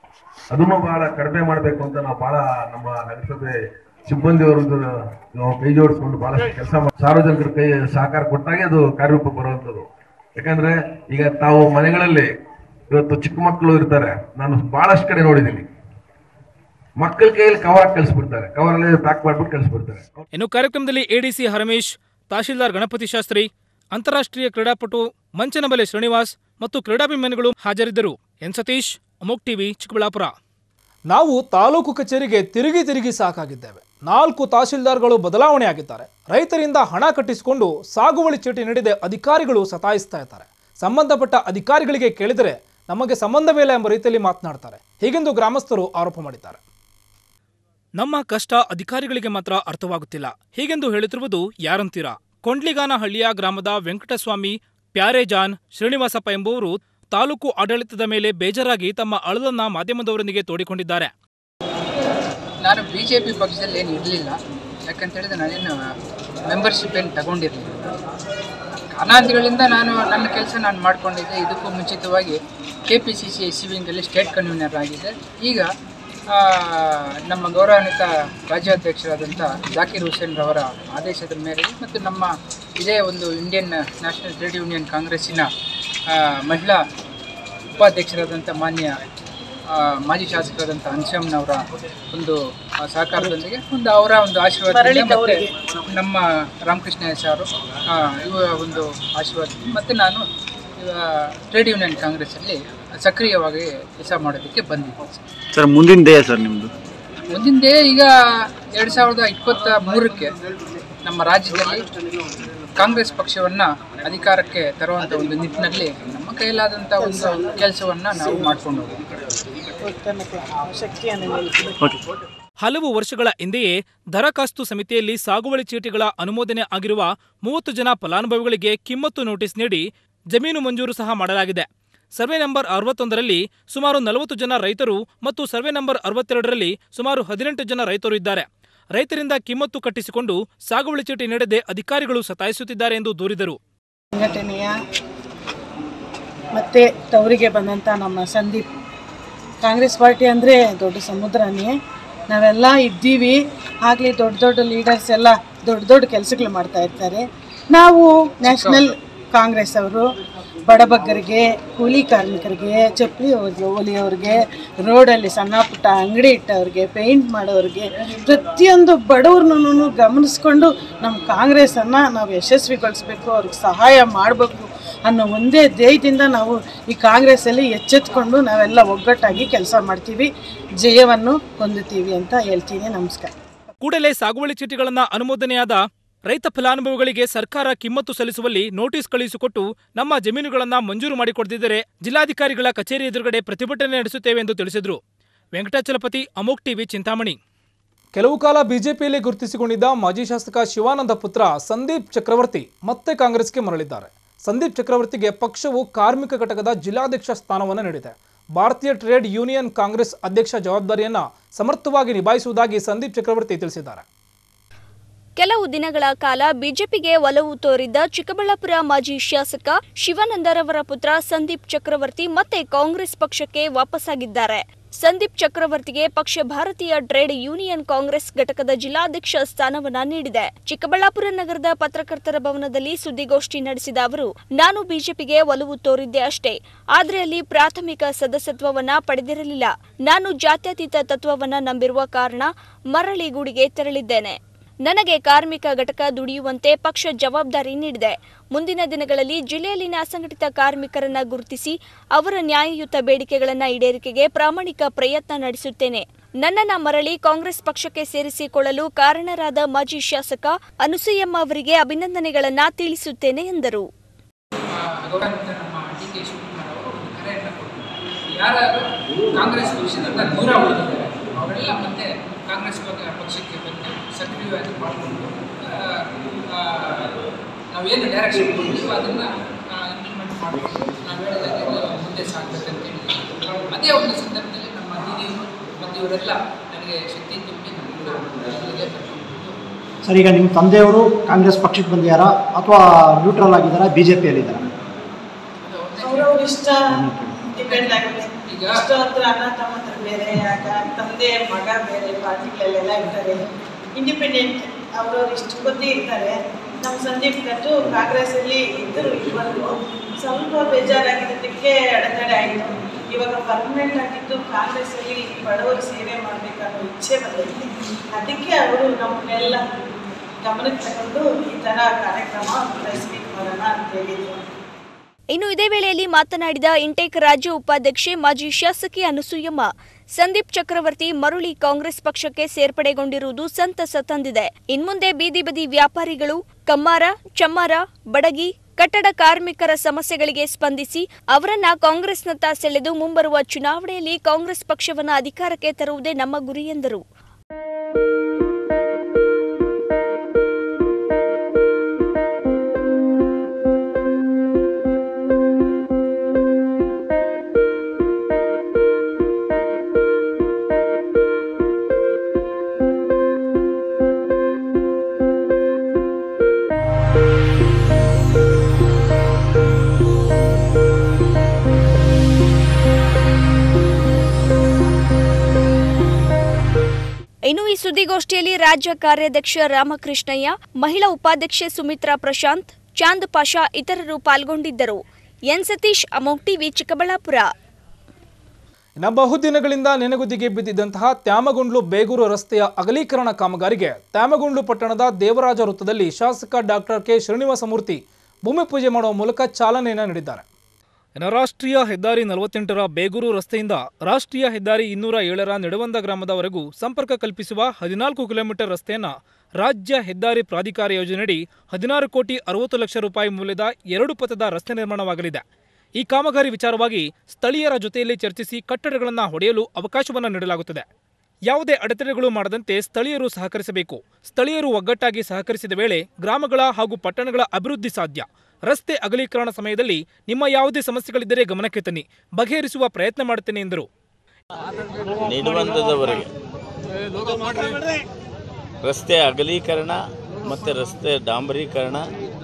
ಅದನ್ನು ಬಹಳ ಕಡಿಮೆ ಮಾಡಬೇಕು ಅಂತ ನಾವು ಬಹಳ ನಮ್ಮ ನಗರಸಭೆ ಸಿಬ್ಬಂದಿಯವರದ್ದು ನಾವು ಕೈ ಜೋಡಿಸ್ಕೊಂಡು ಬಹಳಷ್ಟು ಕೆಲಸ ಸಾರ್ವಜನಿಕರ ಕೈ ಸಹಕಾರ ಕೊಟ್ಟಾಗೆ ಅದು ಕಾರ್ಯರೂಪ ಬರುವಂಥದ್ದು ಯಾಕಂದ್ರೆ ಈಗ ತಾವು ಮನೆಗಳಲ್ಲಿ ಇವತ್ತು ಚಿಕ್ಕ ಮಕ್ಕಳು ಇರ್ತಾರೆ ನಾನು ಬಹಳಷ್ಟು ಕಡೆ ನೋಡಿದ್ದೀನಿ ಮಕ್ಕಳ ಕೈಯಲ್ಲಿ ಕವರ್ ಕಳಿಸ್ಬಿಡ್ತಾರೆ ಕವರಲ್ಲಿ ಪ್ಯಾಕ್ ಮಾಡ್ಬಿಟ್ಟು ಕಳಿಸ್ಬಿಡ್ತಾರೆ ಇನ್ನು ಕಾರ್ಯಕ್ರಮದಲ್ಲಿ ಎಡಿಸಿ ಹರಮೇಶ್ ತಹಶೀಲ್ದಾರ್ ಗಣಪತಿ ಶಾಸ್ತ್ರಿ ಅಂತಾರಾಷ್ಟ್ರೀಯ ಕ್ರೀಡಾಪಟು ಮಂಚನಬಲೆ ಶ್ರೀನಿವಾಸ್ ಮತ್ತು ಕ್ರೀಡಾಭಿಮಾನಿಗಳು ಹಾಜರಿದ್ದರು ಎನ್ ಸತೀಶ್ ಅಮೋಕ್ ಟಿವಿ ಚಿಕ್ಕಬಳ್ಳಾಪುರ ನಾವು ತಾಲೂಕು ಕಚೇರಿಗೆ ತಿರುಗಿ ತಿರುಗಿ ಸಾಕಾಗಿದ್ದೇವೆ ನಾಲ್ಕು ತಹಶೀಲ್ದಾರ್ಗಳು ಬದಲಾವಣೆಯಾಗಿದ್ದಾರೆ ರೈತರಿಂದ ಹಣ ಕಟ್ಟಿಸಿಕೊಂಡು ಸಾಗುವಳಿ ಚೀಟಿ ನೀಡಿದ ಅಧಿಕಾರಿಗಳು ಸತಾಯಿಸ್ತಾ ಇದ್ದಾರೆ ಸಂಬಂಧಪಟ್ಟ ಅಧಿಕಾರಿಗಳಿಗೆ ಕೇಳಿದರೆ ನಮಗೆ ಸಂಬಂಧವಿಲ್ಲ ಎಂಬ ರೀತಿಯಲ್ಲಿ ಮಾತನಾಡ್ತಾರೆ ಹೀಗೆಂದು ಗ್ರಾಮಸ್ಥರು ಆರೋಪ ಮಾಡಿದ್ದಾರೆ ನಮ್ಮ ಕಷ್ಟ ಅಧಿಕಾರಿಗಳಿಗೆ ಮಾತ್ರ ಅರ್ಥವಾಗುತ್ತಿಲ್ಲ ಹೀಗೆಂದು ಹೇಳುತ್ತಿರುವುದು ಯಾರಂತೀರಾ ಕೊಂಡ್ಲಿಗಾನಹಳ್ಳಿಯ ಗ್ರಾಮದ ವೆಂಕಟಸ್ವಾಮಿ ಪ್ಯಾರೇಜಾನ್ ಶ್ರೀನಿವಾಸಪ್ಪ ಎಂಬುವರು ತಾಲೂಕು ಆಡಳಿತದ ಮೇಲೆ ಬೇಜಾರಾಗಿ ತಮ್ಮ ಅಳಲನ್ನ ಮಾಧ್ಯಮದವರೊಂದಿಗೆ ತೋಡಿಕೊಂಡಿದ್ದಾರೆ ನಾನು ಬಿ ಜೆ ಪಿ ಪಕ್ಷದಲ್ಲಿ ಏನು ಇರಲಿಲ್ಲ ಯಾಕಂತ ಹೇಳಿದ್ರೆ ನಾನೇನು ಮೆಂಬರ್ಶಿಪ್ ಏನು ತಗೊಂಡಿರಲಿಲ್ಲ ಕಾರಣಾಂತರಗಳಿಂದ ನಾನು ನನ್ನ ಕೆಲಸ ನಾನು ಮಾಡ್ಕೊಂಡಿದ್ದೆ ಇದಕ್ಕೂ ಮುಂಚಿತವಾಗಿ K P C C C ವಿಂಗಲ್ಲಿ ಸ್ಟೇಟ್ ಕನ್ವೀನರ್ ಆಗಿದ್ದೆ ಈಗ ಆ, ನಮ್ಮ ಗೌರವಾನ್ವಿತ ರಾಜ್ಯಾಧ್ಯಕ್ಷರಾದಂಥ ಜಾಕೀರ್ ಹುಸೇನ್ ರವರ ಆದೇಶದ ಮೇರೆಗೆ ಮತ್ತು ನಮ್ಮ ಇದೇ ಒಂದು ಇಂಡಿಯನ್ ನ್ಯಾಷನಲ್ ಟ್ರೇಡ್ ಯೂನಿಯನ್ ಕಾಂಗ್ರೆಸ್ಸಿನ ಆ, ಮಹಿಳಾ ಉಪಾಧ್ಯಕ್ಷರಾದಂಥ ಮಾನ್ಯ ಆ, ಮಾಜಿ ಶಾಸಕರಾದಂಥ ಹನ್ಶ್ಯಾಮ್ನವರ ಒಂದು ಆ, ಸಹಕಾರದೊಂದಿಗೆ ಒಂದು ಅವರ ಒಂದು ಆಶೀರ್ವಾದ ಮತ್ತೆ ನಮ್ಮ ರಾಮಕೃಷ್ಣ ಎಸ್ ಅವರು ಆ, ಇವರ ಒಂದು ಆಶೀರ್ವಾದ ಮತ್ತು ನಾನು ಟ್ರೇಡ್ ಯೂನಿಯನ್ ಕಾಂಗ್ರೆಸ್ಸಲ್ಲಿ ಸಕ್ರಿಯವಾಗಿ ಕೆಲಸ ಮಾಡೋದಕ್ಕೆ ಬಂದಿದ್ದೆ ಸರ್ ಮುಂದಿನ ಧ್ಯೇಯ ಸರ್ ನಿಮ್ಮದು ಮುಂದಿಂದೆ ಈಗ ಎರಡು ಸಾವಿರದ ಇಪ್ಪತ್ತ ಮೂರಕ್ಕೆ ನಮ್ಮ ರಾಜ್ಯದಲ್ಲಿ ಕಾಂಗ್ರೆಸ್ ಪಕ್ಷವನ್ನ ಅಧಿಕಾರಕ್ಕೆ ತರುವಂತ ಒಂದು ನಿಟ್ಟಿನಲ್ಲಿ ನಮ್ಮ ಕೈಲಾದಂಥ ಒಂದು ಕೆಲಸವನ್ನ ನಾವು ಮಾಡ್ಕೊಂಡು ಹೋಗ್ತೀವಿ ಹಲವು ವರ್ಷಗಳ ಹಿಂದೆಯೇ ದರಖಾಸ್ತು ಸಮಿತಿಯಲ್ಲಿ ಸಾಗುವಳಿ ಚೀಟಿಗಳ ಅನುಮೋದನೆ ಆಗಿರುವ ಮೂವತ್ತು ಜನ ಫಲಾನುಭವಿಗಳಿಗೆ ಕಿಮ್ಮತ್ತು ನೋಟಿಸ್ ನೀಡಿ ಜಮೀನು ಮಂಜೂರು ಸಹ ಮಾಡಲಾಗಿದೆ ಸರ್ವೆ ನಂಬರ್ ಅರವತ್ತೊಂದರಲ್ಲಿ ಸುಮಾರು ನಲವತ್ತು ಜನ ರೈತರು ಮತ್ತು ಸರ್ವೆ ನಂಬರ್ ಅರವತ್ತೆರಡರಲ್ಲಿ ಸುಮಾರು ಹದಿನೆಂಟು ಜನ ರೈತರು ಇದ್ದಾರೆ ರೈತರಿಂದ ಕಿಮ್ಮತ್ತು ಕಟ್ಟಿಸಿಕೊಂಡು ಸಾಗುವಳಿ ಚೀಟಿ ನೀಡದೆ ಅಧಿಕಾರಿಗಳು ಸತಾಯಿಸುತ್ತಿದ್ದಾರೆ ಎಂದು ದೂರಿದರು ಸಂಘಟನೆಯ ಮತ್ತು ತವರಿಗೆ ಬಂದಂಥ ನಮ್ಮ ಸಂದೀಪ್ ಕಾಂಗ್ರೆಸ್ ಪಾರ್ಟಿ ಅಂದರೆ ದೊಡ್ಡ ಸಮುದ್ರನೇ ನಾವೆಲ್ಲ ಇದ್ದೀವಿ ಆಗಲಿ ದೊಡ್ಡ ದೊಡ್ಡ ಲೀಡರ್ಸ್ ಎಲ್ಲ ದೊಡ್ಡ ದೊಡ್ಡ ಕೆಲಸಗಳು ಮಾಡ್ತಾ ಇರ್ತಾರೆ ನಾವು ನ್ಯಾಷನಲ್ ಕಾಂಗ್ರೆಸ್ ಅವರು ಬಡಬಗ್ಗರಿಗೆ ಕೂಲಿ ಕಾರ್ಮಿಕರಿಗೆ ಚಪ್ಪಲಿ ಹೊಲಿಯೋರಿಗೆ ರೋಡಲ್ಲಿ ಸಣ್ಣ ಪುಟ್ಟ ಅಂಗಡಿ ಇಟ್ಟವ್ರಿಗೆ ಪೇಂಟ್ ಮಾಡೋರಿಗೆ ಪ್ರತಿಯೊಂದು ಬಡವ್ರನ್ನೂ ಗಮನಿಸ್ಕೊಂಡು ನಮ್ಮ ಕಾಂಗ್ರೆಸ್ಸನ್ನು ನಾವು ಯಶಸ್ವಿಗೊಳಿಸ್ಬೇಕು ಅವ್ರಿಗೆ ಸಹಾಯ ಮಾಡಬೇಕು ಅನ್ನೋ ಒಂದೇ ಧ್ಯೇಯದಿಂದ ನಾವು ಈ ಕಾಂಗ್ರೆಸ್ಸಲ್ಲಿ ಎಚ್ಚೆತ್ಕೊಂಡು ನಾವೆಲ್ಲ ಒಗ್ಗಟ್ಟಾಗಿ ಕೆಲಸ ಮಾಡ್ತೀವಿ ಜಯವನ್ನು ಹೊಂದುತ್ತೀವಿ ಅಂತ ಹೇಳ್ತೀನಿ ನಮಸ್ಕಾರ ಕೂಡಲೇ ಸಾಗುವಳಿ ಚೀಟಿಗಳನ್ನ ಅನುಮೋದನೆಯಾದ ರೈತ ಫಲಾನುಭವಿಗಳಿಗೆ ಸರ್ಕಾರ ಕಿಮ್ಮತ್ತು ಸಲ್ಲಿಸುವಲ್ಲಿ ನೋಟಿಸ್ ಕಳುಹಿಸಿಕೊಟ್ಟು ನಮ್ಮ ಜಮೀನುಗಳನ್ನ ಮಂಜೂರು ಮಾಡಿಕೊಡದಿದ್ದರೆ ಜಿಲ್ಲಾಧಿಕಾರಿಗಳ ಕಚೇರಿ ಎದುರುಗಡೆ ಪ್ರತಿಭಟನೆ ನಡೆಸುತ್ತೇವೆ ಎಂದು ತಿಳಿಸಿದರು ವೆಂಕಟಾಚಲಪತಿ ಅಮೋಕ್ ಟಿವಿ ಚಿಂತಾಮಣಿ ಕೆಲವು ಕಾಲ ಬಿಜೆಪಿಯಲ್ಲಿ ಗುರುತಿಸಿಕೊಂಡಿದ್ದ ಮಾಜಿ ಶಾಸಕ ಶಿವಾನಂದ ಪುತ್ರ ಸಂದೀಪ್ ಚಕ್ರವರ್ತಿ ಮತ್ತೆ ಕಾಂಗ್ರೆಸ್ಗೆ ಮರಳಿದ್ದಾರೆ ಸಂದೀಪ್ ಚಕ್ರವರ್ತಿಗೆ ಪಕ್ಷವು ಕಾರ್ಮಿಕ ಘಟಕದ ಜಿಲ್ಲಾಧ್ಯಕ್ಷ ಸ್ಥಾನವನ್ನು ನೀಡಿದೆ ಭಾರತೀಯ ಟ್ರೇಡ್ ಯೂನಿಯನ್ ಕಾಂಗ್ರೆಸ್ ಅಧ್ಯಕ್ಷ ಜವಾಬ್ದಾರಿಯನ್ನ ಸಮರ್ಥವಾಗಿ ನಿಭಾಯಿಸುವುದಾಗಿ ಸಂದೀಪ್ ಚಕ್ರವರ್ತಿ ತಿಳಿಸಿದ್ದಾರೆ ಕೆಲವು ದಿನಗಳ ಕಾಲ ಬಿಜೆಪಿಗೆ ಒಲವು ತೋರಿದ್ದ ಚಿಕ್ಕಬಳ್ಳಾಪುರ ಮಾಜಿ ಶಾಸಕ ಶಿವಾನಂದರವರ ಪುತ್ರ ಸಂದೀಪ್ ಚಕ್ರವರ್ತಿ ಮತ್ತೆ ಕಾಂಗ್ರೆಸ್ ಪಕ್ಷಕ್ಕೆ ವಾಪಸ್ಸಾಗಿದ್ದಾರೆ ಸಂದೀಪ್ ಚಕ್ರವರ್ತಿಗೆ ಪಕ್ಷ ಭಾರತೀಯ ಟ್ರೇಡ್ ಯೂನಿಯನ್ ಕಾಂಗ್ರೆಸ್ ಘಟಕದ ಜಿಲ್ಲಾಧ್ಯಕ್ಷ ಸ್ಥಾನವನ್ನ ನೀಡಿದೆ ಚಿಕ್ಕಬಳ್ಳಾಪುರ ನಗರದ ಪತ್ರಕರ್ತರ ಭವನದಲ್ಲಿ ಸುದ್ದಿಗೋಷ್ಠಿ ನಡೆಸಿದ ಅವರು ನಾನು ಬಿಜೆಪಿಗೆ ಒಲವು ತೋರಿದ್ದೆ ಅಷ್ಟೇ ಆದ್ರೆ ಅಲ್ಲಿ ಪ್ರಾಥಮಿಕ ಸದಸ್ಯತ್ವವನ್ನ ಪಡೆದಿರಲಿಲ್ಲ ನಾನು ಜಾತ್ಯತೀತ ತತ್ವವನ್ನ ನಂಬಿರುವ ಕಾರಣ ಮರಳಿ ಗೂಡಿಗೆ ತೆರಳಿದ್ದೇನೆ ನನಗೆ ಕಾರ್ಮಿಕ ಘಟಕ ದುಡಿಯುವಂತೆ ಪಕ್ಷ ಜವಾಬ್ದಾರಿ ನೀಡಿದೆ ಮುಂದಿನ ದಿನಗಳಲ್ಲಿ ಜಿಲ್ಲೆಯಲ್ಲಿನ ಅಸಂಘಟಿತ ಕಾರ್ಮಿಕರನ್ನ ಗುರುತಿಸಿ ಅವರ ನ್ಯಾಯಯುತ ಬೇಡಿಕೆಗಳನ್ನ ಈಡೇರಿಕೆಗೆ ಪ್ರಾಮಾಣಿಕ ಪ್ರಯತ್ನ ನಡೆಸುತ್ತೇನೆ ನನ್ನನ್ನ ಮರಳಿ ಕಾಂಗ್ರೆಸ್ ಪಕ್ಷಕ್ಕೆ ಸೇರಿಸಿಕೊಳ್ಳಲು ಕಾರಣರಾದ ಮಾಜಿ ಶಾಸಕ ಅನುಸೂಯಮ್ಮ ಅವರಿಗೆ ಅಭಿನಂದನೆಗಳನ್ನ ತಿಳಿಸುತ್ತೇನೆ ಎಂದರು ಗೌರವಾನ್ವಿತ ನಮ್ಮ ಡಿ ಕೆ ಶಿವಕುಮಾರ್ ಅವರು ಒಂದು ಕರೆಯನ್ನು ಕೊಟ್ಟರು ಯಾರು ಕಾಂಗ್ರೆಸ್ ಪಕ್ಷದಿಂದ ದೂರ ಉಳಿದಿದ್ದಾರೆ ಅವರೆಲ್ಲ ಮತ್ತೆ ಕಾಂಗ್ರೆಸ್ ಪಕ್ಷ- ಪಕ್ಷಕ್ಕೆ ಬಂದು ಸಕ್ರಿಯವಾಗಿ ಮಾಡಿಕೊಂಡು ನಾವೇನು ಡೈರೆಕ್ಷನ್ ಕೊಟ್ಟಿದ್ದೀವೋ ಅದನ್ನು ಇಂಪ್ಲಿಮೆಂಟ್ ಮಾಡಿಕೊಂಡು ನಾವು ಹೇಳಿದಾಗ ಮುಂದೆ ಸಾಗಬೇಕಂತ ಹೇಳಿ ಅದೇ ಒಂದು ಸಂದರ್ಭದಲ್ಲಿ ನಮ್ಮ ದೀದಿಯವರು ಮತ್ತು ಇವರೆಲ್ಲ ನನಗೆ ಶಕ್ತಿ ತುಂಬಿ ನಮ್ಮನ್ನು ಇಲ್ಲಿಗೆ ಕರ್ಕೊಂಡು ಸರ್ ಈಗ ನಿಮ್ಮ ತಂದೆಯವರು ಕಾಂಗ್ರೆಸ್ ಪಕ್ಷಕ್ಕೆ ಬಂದಿದ್ದಾರಾ ಅಥವಾ ನ್ಯೂಟ್ರಲ್ ಆಗಿದ್ದಾರಾ ಬಿ ಜೆ ಪಿಯಲ್ಲಿದ್ದಾರಾ ಅವ್ರವ್ರ ಇಷ್ಟ ಡಿಪೆಂಡ್ ಆಗುತ್ತೆ ಎಷ್ಟೋ ಹತ್ರ ಅಣ್ಣ ತಮ್ಮಂದ್ರೆ ಬೇರೆ ಆಗ ತಂದೆ ಮಗ ಬೇರೆ ಪಾರ್ಟಿಗಳಲ್ಲೆಲ್ಲ ಇರ್ತಾರೆ ಇಂಡಿಪೆಂಡೆಂಟ್ ಅವ್ರವ್ರು ಇಷ್ಟು ಬುದ್ಧಿ ಇರ್ತಾರೆ ನಮ್ಮ ಸಂದೀಪ್ ಕಟ್ಟು ಕಾಂಗ್ರೆಸ್ಸಲ್ಲಿ ಇದ್ದರು ಇವರು ಸ್ವಲ್ಪ ಬೇಜಾರಾಗಿದ್ದಕ್ಕೆ ಅಡೆತಡೆ ಆಯಿತು ಇವಾಗ ಪರ್ಮನೆಂಟ್ ಆಗಿದ್ದು ಕಾಂಗ್ರೆಸ್ಸಲ್ಲಿ ಬಡವರ ಸೇವೆ ಮಾಡಬೇಕನ್ನೋ ಇಚ್ಛೆ ಬಂದೈತೆ ಅದಕ್ಕೆ ಅವರು ನಮ್ಮನ್ನೆಲ್ಲ ಗಮನಕ್ಕೆ ತಗೊಂಡು ಈ ಥರ ಕಾರ್ಯಕ್ರಮ ಪ್ರೆಸ್ ಮೀಟ್ ಮಾಡೋಣ ಅಂತ ಹೇಳಿದ್ರು ಇನ್ನು ಇದೇ ವೇಳೆಯಲ್ಲಿ ಮಾತನಾಡಿದ ಇಂಟೇಕ್ ರಾಜ್ಯ ಉಪಾಧ್ಯಕ್ಷೆ ಮಾಜಿ ಶಾಸಕಿ ಅನಸೂಯಮ್ಮ ಸಂದೀಪ್ ಚಕ್ರವರ್ತಿ ಮರುಳಿ ಕಾಂಗ್ರೆಸ್ ಪಕ್ಷಕ್ಕೆ ಸೇರ್ಪಡೆಗೊಂಡಿರುವುದು ಸಂತಸ ತಂದಿದೆ ಇನ್ಮುಂದೆ ಬೀದಿ ಬದಿ ವ್ಯಾಪಾರಿಗಳು ಕಮ್ಮಾರ ಚಮ್ಮಾರ ಬಡಗಿ ಕಟ್ಟಡ ಕಾರ್ಮಿಕರ ಸಮಸ್ಯೆಗಳಿಗೆ ಸ್ಪಂದಿಸಿ ಅವರನ್ನ ಕಾಂಗ್ರೆಸ್ನತ್ತ ಸೆಳೆದು ಮುಂಬರುವ ಚುನಾವಣೆಯಲ್ಲಿ ಕಾಂಗ್ರೆಸ್ ಪಕ್ಷವನ್ನ ಅಧಿಕಾರಕ್ಕೆ ತರುವುದೇ ನಮ್ಮ ಗುರಿ ಎಂದರು ಇನ್ನು ಈ ಸುದ್ದಿಗೋಷ್ಠಿಯಲ್ಲಿ ರಾಜ್ಯ ಕಾರ್ಯಾಧ್ಯಕ್ಷ ರಾಮಕೃಷ್ಣಯ್ಯ ಮಹಿಳಾ ಉಪಾಧ್ಯಕ್ಷೆ ಸುಮಿತ್ರಾ ಪ್ರಶಾಂತ್ ಚಾಂದ್ ಪಾಷಾ ಇತರರು ಪಾಲ್ಗೊಂಡಿದ್ದರು ಎನ್ ಸತೀಶ್ ಅಮೋಕ್ ಟಿವಿ ಚಿಕ್ಕಬಳ್ಳಾಪುರ ಇನ್ನು ಬಹುದಿನಗಳಿಂದ ನೆನೆಗುದಿಗೆ ಬಿದ್ದಿದ್ದಂತಹ ತ್ಯಾಮಗುಂಡ್ಲು ಬೇಗೂರು ರಸ್ತೆಯ ಅಗಲೀಕರಣ ಕಾಮಗಾರಿಗೆ ತ್ಯಾಮಗುಂಡ್ಲು ಪಟ್ಟಣದ ದೇವರಾಜ ವೃತ್ತದಲ್ಲಿ ಶಾಸಕ ಡಾಕ್ಟರ್ ಕೆ ಶ್ರೀನಿವಾಸಮೂರ್ತಿ ಭೂಮಿ ಪೂಜೆ ಮಾಡುವ ಮೂಲಕ ಚಾಲನೆಯನ್ನು ನೀಡಿದ್ದಾರೆ ಇನ್ನು ರಾಷ್ಟ್ರೀಯ ಹೆದ್ದಾರಿ ನಲವತ್ತೆಂಟರ ಬೇಗೂರು ರಸ್ತೆಯಿಂದ ರಾಷ್ಟ್ರೀಯ ಹೆದ್ದಾರಿ ಇನ್ನೂರ ಏಳರ ನೆಡವಂದ ಗ್ರಾಮದವರೆಗೂ ಸಂಪರ್ಕ ಕಲ್ಪಿಸುವ ಹದಿನಾಲ್ಕು ಕಿಲೋಮೀಟರ್ ರಸ್ತೆಯನ್ನು ರಾಜ್ಯ ಹೆದ್ದಾರಿ ಪ್ರಾಧಿಕಾರ ಯೋಜನೆಯಡಿ ಹದಿನಾರು ಕೋಟಿ ಅರವತ್ತು ಲಕ್ಷ ರೂಪಾಯಿ ಮೌಲ್ಯದ ಎರಡು ಪಥದ ರಸ್ತೆ ನಿರ್ಮಾಣವಾಗಲಿದೆ ಈ ಕಾಮಗಾರಿ ವಿಚಾರವಾಗಿ ಸ್ಥಳೀಯರ ಜೊತೆಯಲ್ಲಿ ಚರ್ಚಿಸಿ ಕಟ್ಟಡಗಳನ್ನು ಹೊಡೆಯಲು ಅವಕಾಶವನ್ನು ನೀಡಲಾಗುತ್ತದೆ ಯಾವುದೇ ಅಡೆತಡೆಗಳು ಮಾಡದಂತೆ ಸ್ಥಳೀಯರು ಸಹಕರಿಸಬೇಕು ಸ್ಥಳೀಯರು ಒಗ್ಗಟ್ಟಾಗಿ ಸಹಕರಿಸಿದ ವೇಳೆ ಗ್ರಾಮಗಳ ಹಾಗೂ ಪಟ್ಟಣಗಳ ಅಭಿವೃದ್ಧಿ ಸಾಧ್ಯ ರಸ್ತೆ ಅಗಲೀಕರಣ ಸಮಯದಲ್ಲಿ ನಿಮ್ಮ ಯಾವುದೇ ಸಮಸ್ಯೆಗಳಿದ್ದರೆ ಗಮನಕ್ಕೆ ತನ್ನಿ ಬಗೆಹರಿಸುವ ಪ್ರಯತ್ನ ಮಾಡುತ್ತೇನೆ ಎಂದರು ನಿಡುವಂದದವರೆಗೆ ರಸ್ತೆ ಅಗಲೀಕರಣ ಮತ್ತು ರಸ್ತೆ ಡಾಂಬರೀಕರಣ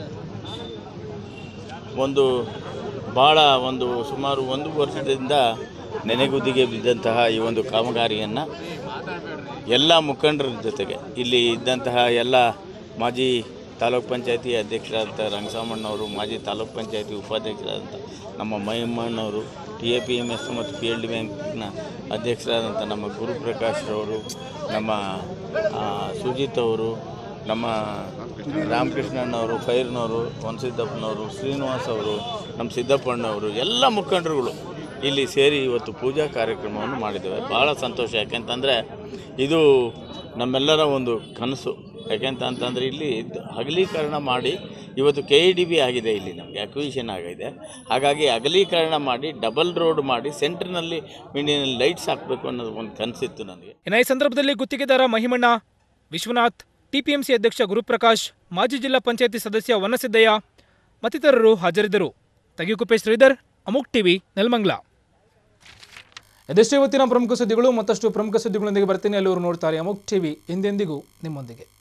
ಒಂದು ಭಾಳ ಒಂದು ಸುಮಾರು ಒಂದು ವರ್ಷದಿಂದ ನೆನೆಗುದಿಗೆ ಬಿದ್ದಂತಹ ಈ ಒಂದು ಕಾಮಗಾರಿಯನ್ನು ಎಲ್ಲ ಮುಖಂಡರ ಜೊತೆಗೆ ಇಲ್ಲಿ ಇದ್ದಂತಹ ಎಲ್ಲ ಮಾಜಿ ತಾಲೂಕ್ ಪಂಚಾಯತಿ ಅಧ್ಯಕ್ಷರಾದಂಥ ರಂಗಸಾಮಣ್ಣವರು ಮಾಜಿ ತಾಲೂಕ್ ಪಂಚಾಯತಿ ಉಪಾಧ್ಯಕ್ಷರಾದಂಥ ನಮ್ಮ ಮಹಿಮಣ್ಣವರು T A P M S ಮತ್ತು ಪಿ ಎಲ್ ಡಿ ಬ್ಯಾಂಕ್ನ ಅಧ್ಯಕ್ಷರಾದಂಥ ನಮ್ಮ ಗುರುಪ್ರಕಾಶ್ ಅವರು ನಮ್ಮ ಆ, ಸುಜಿತ್ ಅವರು ನಮ್ಮ ರಾಮಕೃಷ್ಣಣ್ಣವರು ಫೈರ್ನವರು ಹೊನ್ಸಿದ್ದಪ್ಪನವರು ಶ್ರೀನಿವಾಸ್ ಅವರು ನಮ್ಮ ಸಿದ್ದಪ್ಪಣ್ಣವರು ಎಲ್ಲ ಮುಖಂಡರುಗಳು ಇಲ್ಲಿ ಸೇರಿ ಇವತ್ತು ಪೂಜಾ ಕಾರ್ಯಕ್ರಮವನ್ನು ಮಾಡಿದ್ದೇವೆ ಭಾಳ ಸಂತೋಷ ಯಾಕೆಂತಂದರೆ ಇದು ನಮ್ಮೆಲ್ಲರ ಒಂದು ಕನಸು ಯಾಕೆಂತ ಅಂತಂದರೆ ಇಲ್ಲಿ ದ- ಅಗಲೀಕರಣ ಮಾಡಿ ಇವತ್ತು ಕೆ ಇ ಡಿ ಬಿ ಆಗಿದೆ ಇಲ್ಲಿ ನಮಗೆ ಅಕ್ವಿಷನ್ ಆಗಿದೆ ಹಾಗಾಗಿ ಅಗಲೀಕರಣ ಮಾಡಿ ಡಬಲ್ ರೋಡ್ ಮಾಡಿ ಸೆಂಟ್ರ್ನಲ್ಲಿ ಮಿಂಡಿನಲ್ಲಿ ಲೈಟ್ಸ್ ಹಾಕಬೇಕು ಅನ್ನೋದು ಒಂದು ಕನಸಿತ್ತು ನನಗೆ ಇನ್ನು ಈ ಸಂದರ್ಭದಲ್ಲಿ ಗುತ್ತಿಗೆದಾರ ಮಹಿಮಣ್ಣ ವಿಶ್ವನಾಥ್ ಟಿಪಿಎಂಸಿ ಅಧ್ಯಕ್ಷ ಗುರುಪ್ರಕಾಶ್ ಮಾಜಿ ಜಿಲ್ಲಾ ಪಂಚಾಯತಿ ಸದಸ್ಯ ವನಸಿದ್ದಯ್ಯ ಮತ್ತಿತರರು ಹಾಜರಿದ್ದರು ತಗಿಕುಪ್ಪೆ ಶ್ರೀಧರ್ ಅಮುಕ್ ಟಿವಿ ನೆಲಮಂಗ್ಲ ಇದೆಷ್ಟೇ ಇವತ್ತಿನ ಪ್ರಮುಖ ಸುದ್ದಿಗಳು ಮತ್ತಷ್ಟು ಪ್ರಮುಖ ಸುದ್ದಿಗಳೊಂದಿಗೆ ಬರ್ತೀನಿ ಅಲ್ಲಿವರು ನೋಡ್ತಾರೆ ಅಮುಕ್ ಟಿವಿ ಎಂದೆಂದಿಗೂ ನಿಮ್ಮೊಂದಿಗೆ